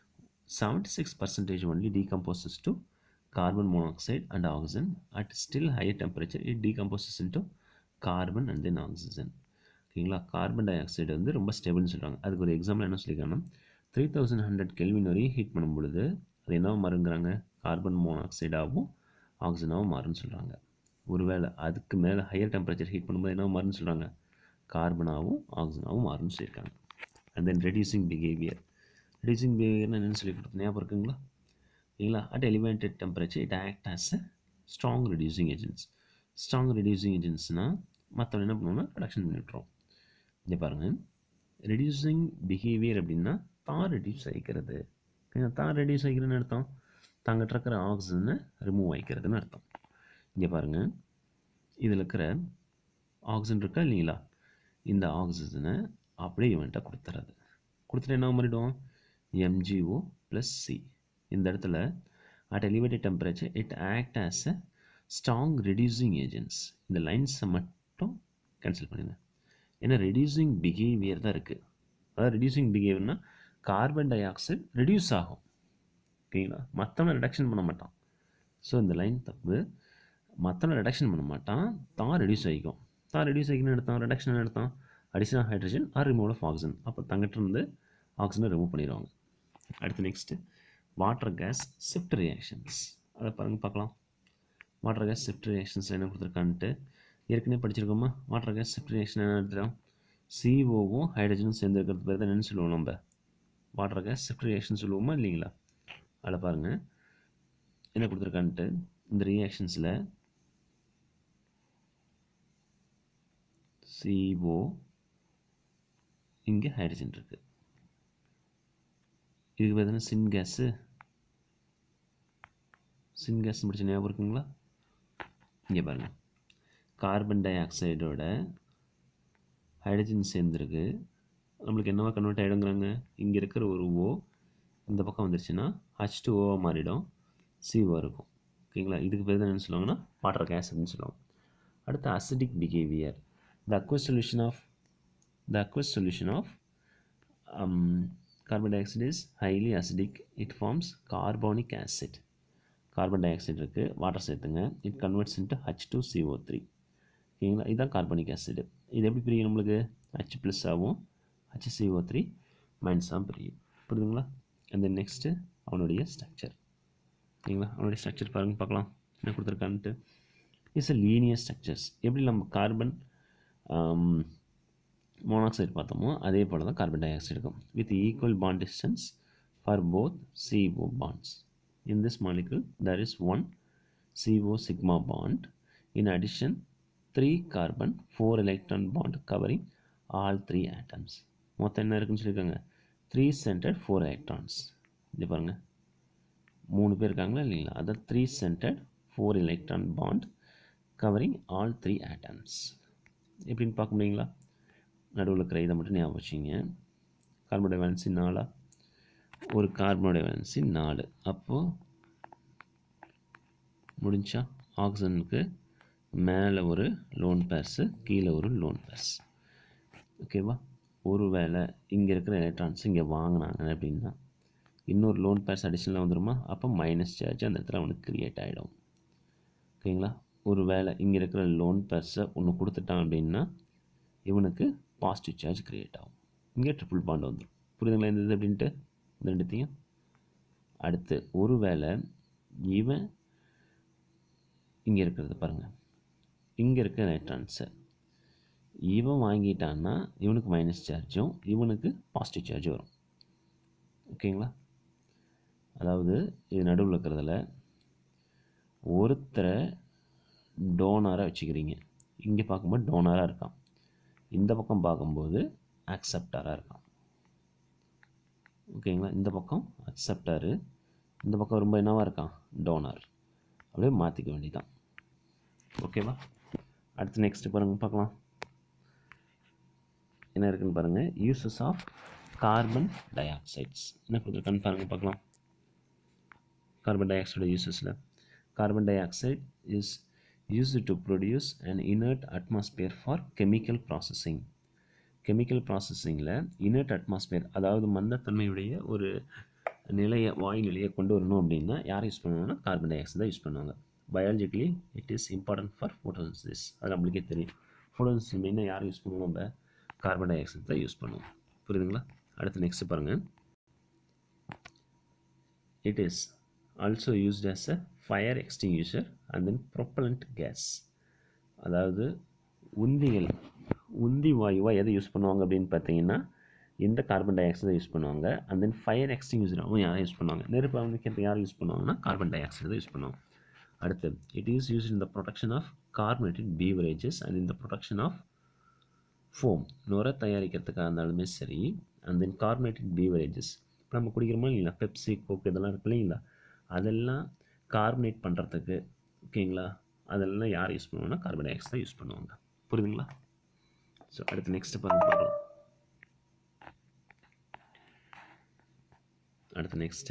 76 percentage only decomposes to carbon monoxide and oxygen at still higher temperature it decomposes into carbon and then oxygen ஓகேங்களா carbon dioxide வந்து ரொம்ப ஸ்டேபிள்னு சொல்கிறாங்க அதுக்கு ஒரு example என்ன சொல்லியிருக்காங்கன்னா three thousand hundred kelvin வரையும் ஹீட் பண்ணும் பொழுது அது என்னவா மாறுங்கிறாங்க கார்பன் மோனாக்சைடாகவும் ஆக்சிஜனாகவும் மாறுன்னு சொல்கிறாங்க ஒருவேளை அதுக்கு மேலே ஹையர் டெம்பரேச்சர் ஹீட் பண்ணும்போது என்ன மாறுன்னு சொல்கிறாங்க கார்பனாகவும் ஆக்சிஜனாகவும் மாறும்னு சொல்லியிருக்காங்க and then reducing behaviour reducing பிஹேவியர்னு என்னென்னு சொல்லி கொடுத்து ஞாபகம் இருக்குங்களா இல்லைங்களா at elevated temperature it act as a strong reducing agents strong reducing ஏஜென்ட்ஸ்னால் மற்றவங்க என்ன பண்ணுவோம்னா ரிடக்ஷன் பண்ணி விட்ருவோம் இங்கே பாருங்கள் ரெடியூசிங் பிஹேவியர் அப்படின்னா தான் ரெடியூஸ் ஆகிக்கிறது ஏன்னா தான் ரெடியூஸ் ஆகிக்கிறதுன்னு அர்த்தம் தாங்கிட்ட இருக்கிற ஆக்சிஜனை ரிமூவ் ஆகிக்கிறதுன்னு அர்த்தம் இங்கே பாருங்கள் இதில் இருக்கிற ஆக்சிஜன் இருக்கா இல்லைங்களா இந்த ஆக்சிஜனை அப்படியே இவன்ட்ட கொடுத்துறது கொடுத்துட்டு என்ன மாறிடும் எம்ஜிஓ ப்ளஸ் சி இந்த இடத்துல at elevated temperature it act as a strong reducing agents இந்த லைன்ஸை மட்டும் கேன்சல் பண்ணிடுங்க ஏன்னா ரெடியூசிங் பிஹேவியர் தான் இருக்குது அதாவது ரெடியூசிங் பிஹேவியர்னா கார்பன் டை ஆக்சைடு ரெடியூஸ் ஆகும் ஓகேங்களா மற்றவனை ரிடக்ஷன் பண்ண மாட்டான் ஸோ இந்த லைன் தப்பு மற்றவனை ரிடக்ஷன் பண்ண மாட்டான் தான் ரெடியூஸ் ஆகிக்கும் தான் ரெடியூஸ் ஆகிக்கணும் எடுத்தான் ரிடக்ஷன் எடுத்தான் additional hydrogen or remove of oxygen அப்போ தங்கிட்ட இருந்து ஆக்சிஜனை ரிமூவ் பண்ணிடுவாங்க அடுத்து next water gas shift reactions அதை பாருங்க பார்க்கலாம் வாட்டர் கேஸ் ஷிஃப்ட் ரியாக்ஷன்ஸ் என்ன கொடுத்துருக்கான்ட்டு ஏற்கனவே படிச்சிருக்கோமா வாட்டர் கேஸ் ஷிஃப்ட் ரியாக்ஷன் என்ன எடுத்துட்டோம் சிஓவும் ஹைட்ரஜனும் சேர்ந்து இருக்கிறது பேர் தான் என்னென்னு சொல்லுவோம் நம்ம வாட்டர் கேஸ் ஷிஃப்ட் ரியாக்ஷன் சொல்லுவோமா இல்லைங்களா அதில் பாருங்கள் என்ன கொடுத்துருக்கான்ட்டு இந்த ரியாக்ஷன்ஸில் CO இங்கே ஹைட்ரஜன் இருக்குது இதுக்கு பார்த்தீங்கன்னா சின் கேஸு சின் கேஸ் முடிச்ச ஞாபகம் இருக்குங்களா இங்கே பாருங்கள் கார்பன் டை ஆக்சைடோட ஹைட்ரஜன் சேர்ந்துருக்கு நம்மளுக்கு என்னவா கன்வெர்ட் ஆகிடுங்கிறாங்க இங்கே இருக்கிற ஒரு ஓ இந்த பக்கம் வந்துருச்சுன்னா ஹச் டூ ஓவாக மாறிடும் சிஓ இருக்கும் ஓகேங்களா இதுக்கு பேர் தான் என்ன சொல்லுவாங்கன்னா வாட்டர் கேஸ் அப்படின்னு சொல்லுவாங்க அடுத்து acidic behaviour the aqueous solution of the aqueous solution of um, carbon dioxide is highly acidic it forms carbonic acid carbon dioxide இருக்குது வாட்டர் சேர்த்துங்க it converts into H two CO three ஓகேங்களா இதுதான் carbonic acid இது எப்படி பிரியும் நம்மளுக்கு H plus ஆகும் H CO three மைனஸாக பிரியும் புரியுதுங்களா அந்த நெக்ஸ்ட்டு அவனுடைய ஸ்ட்ரக்சர் ஓகேங்களா அவனுடைய ஸ்ட்ரக்சர் பாருங்க பார்க்கலாம் என்ன கொடுத்துருக்கான்ட்டு இட்ஸ் அ லீனியர் ஸ்ட்ரக்சர்ஸ் எப்படி நம்ம கார்பன் மோனாக்சைடு பார்த்தோமோ அதே போல் தான் கார்பன் டை ஆக்சைடு இருக்கும் with equal bond distance for both CO bonds. In this molecule, there is one CO sigma bond. In addition, three carbon, four electron bond covering all three atoms. மொத்தம் என்ன இருக்குன்னு சொல்லியிருக்காங்க three centred four electrons இது பாருங்க மூணு பேர் இருக்காங்களா இல்லைங்களா அதான் three centred four electron bond covering all three atoms எப்படின்னு பார்க்க முடியுங்களா நடுவில் இருக்கிற இதை மட்டும் ஞாபகம் வச்சுங்க கார்பனுடைய வேலன்சி நாலா ஒரு கார்பனுடைய வேலன்சி நாலு அப்போது முடிஞ்சா ஆக்சிஜனுக்கு மேலே ஒரு லோன் பேர்ஸு கீழே ஒரு லோன் பேர்ஸ் ஓகேவா ஒருவேளை இங்கே இருக்கிற எலக்ட்ரான்ஸ் இங்கே வாங்கினாங்க அப்படின்னா இன்னொரு லோன் பேர்ஸ் அடிஷனலாக வந்துருமா அப்போ மைனஸ் சார்ஜ் அந்த இடத்துல அவனுக்கு க்ரியேட் ஆகிடும் ஓகேங்களா ஒரு வேளை இங்கே இருக்கிற லோன் பேர்ஸை ஒன்று கொடுத்துட்டான் அப்படின்னா இவனுக்கு பாசிட்டிவ் சார்ஜ் க்ரியேட் ஆகும் இங்கே ட்ரிபிள் பாண்ட் வந்துடும் புரியுதுங்களா இந்த இது அப்படின்ட்டு இந்த ரெண்டுத்தையும் அடுத்து ஒரு வேளை இவன் இங்கே இருக்கிறது பாருங்கள் இங்கே இருக்க எலக்ட்ரான்ஸை இவன் வாங்கிட்டான்னா இவனுக்கு மைனஸ் சார்ஜும் இவனுக்கு பாசிட்டிவ் சார்ஜும் வரும் ஓகேங்களா அதாவது இது நடுவில் இருக்கிறதுல ஒருத்தரை டோனராக வச்சுக்கிறீங்க இங்கே பார்க்கும்போது டோனராக இருக்கான் இந்த பக்கம் பார்க்கும்போது அக்செப்டராக இருக்கான் ஓகேங்களா இந்த பக்கம் அக்செப்டரு இந்த பக்கம் ரொம்ப என்னவாக இருக்கான் டோனர் அப்படியே மாற்றிக்க வேண்டியதான் ஓகேவா அடுத்து நெக்ஸ்ட்டு பாருங்கள் பார்க்கலாம் என்ன இருக்குன்னு பாருங்கள் uses of carbon dioxides என்ன கொடுத்துருக்கான்னு பாருங்கள் பார்க்கலாம் கார்பன் டை ஆக்சைடு யூசஸில் carbon dioxide is used to produce an inert atmosphere for chemical processing chemical ப்ராசஸிங்கில் இனர்ட் அட்மாஸ்பியர் அதாவது மந்தத்தன்மையுடைய ஒரு நிலையை வாயு நிலையை கொண்டு வரணும் அப்படின்னா யார் யூஸ் பண்ணுவாங்கன்னா கார்பன் டை ஆக்சைடு தான் யூஸ் பண்ணுவாங்க biologically it is important for photosynthesis அது நம்மளுக்கே தெரியும் ஃபோட்டோசிஸ் மெயினாக யார் யூஸ் பண்ணுவோம் நம்ம கார்பன் டை ஆக்சைடு தான் யூஸ் பண்ணுவோம் புரியுதுங்களா அடுத்து நெக்ஸ்ட் பாருங்கள் it is also used as a fire extinguisher and then propellant gas அதாவது உந்திகள் உந்தி வாயுவாக எதை யூஸ் பண்ணுவாங்க அப்படின்னு பார்த்தீங்கன்னா இந்த கார்பன் டை ஆக்சைடை யூஸ் பண்ணுவாங்க அண்ட் தென் ஃபயர் எக்ஸ்டிங்யூஷராகவும் யாரை யூஸ் பண்ணுவாங்க நெருப்பு அமைக்கிறது யார் யூஸ் பண்ணுவாங்கன்னா கார்பன் டை ஆக்சைடு தான் யூஸ் பண்ணுவாங்க அடுத்து it is use in the production of carbonated beverages and in the production of foam நுர தயாரிக்கிறதுக்காக இருந்தாலுமே சரி அண்ட் தென் கார்பனேட்டட் பீவரேஜஸ் இப்போ நம்ம குடிக்கிறோமா இல்லைங்களா பெப்சி கோக் இதெல்லாம் இருக்கு இல்லைங்களா அதெல்லாம் கார்பனேட் பண்ணுறதுக்கு ஓகேங்களா அதெல்லாம் யார் யூஸ் பண்ணுவாங்கன்னா கார்பன் டை ஆக்சைடு தான் யூஸ் பண்ணுவாங்க புரியுதுங்களா ஸோ அடுத்து நெக்ஸ்ட்டு பாருங்க பார்க்கலாம் அடுத்து நெக்ஸ்ட்டு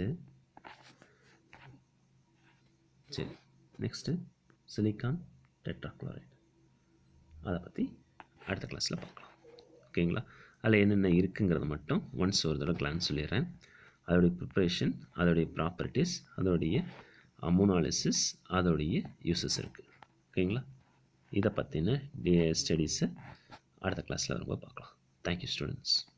சரி நெக்ஸ்ட்டு சிலிக்கான் டெட்ராக்ளோரைடு அதை பற்றி அடுத்த கிளாஸில் பார்க்கலாம் ஓகேங்களா அதில் என்னென்ன இருக்குங்கிறத மட்டும் ஒன்ஸ் ஒரு தடவை கிளான்ஸ் சொல்லிடுறேன் அதோடைய ப்ரிப்ரேஷன் அதோடைய ப்ராப்பர்ட்டிஸ் அதோடைய அமோனாலிசிஸ் அதோடைய யூசஸ் இருக்குது ஓகேங்களா இதை பற்றின டி ஸ்டடீஸை அடுத்த கிளாஸில் வரும்போது பார்க்கலாம் தேங்க்யூ ஸ்டூடெண்ட்ஸ்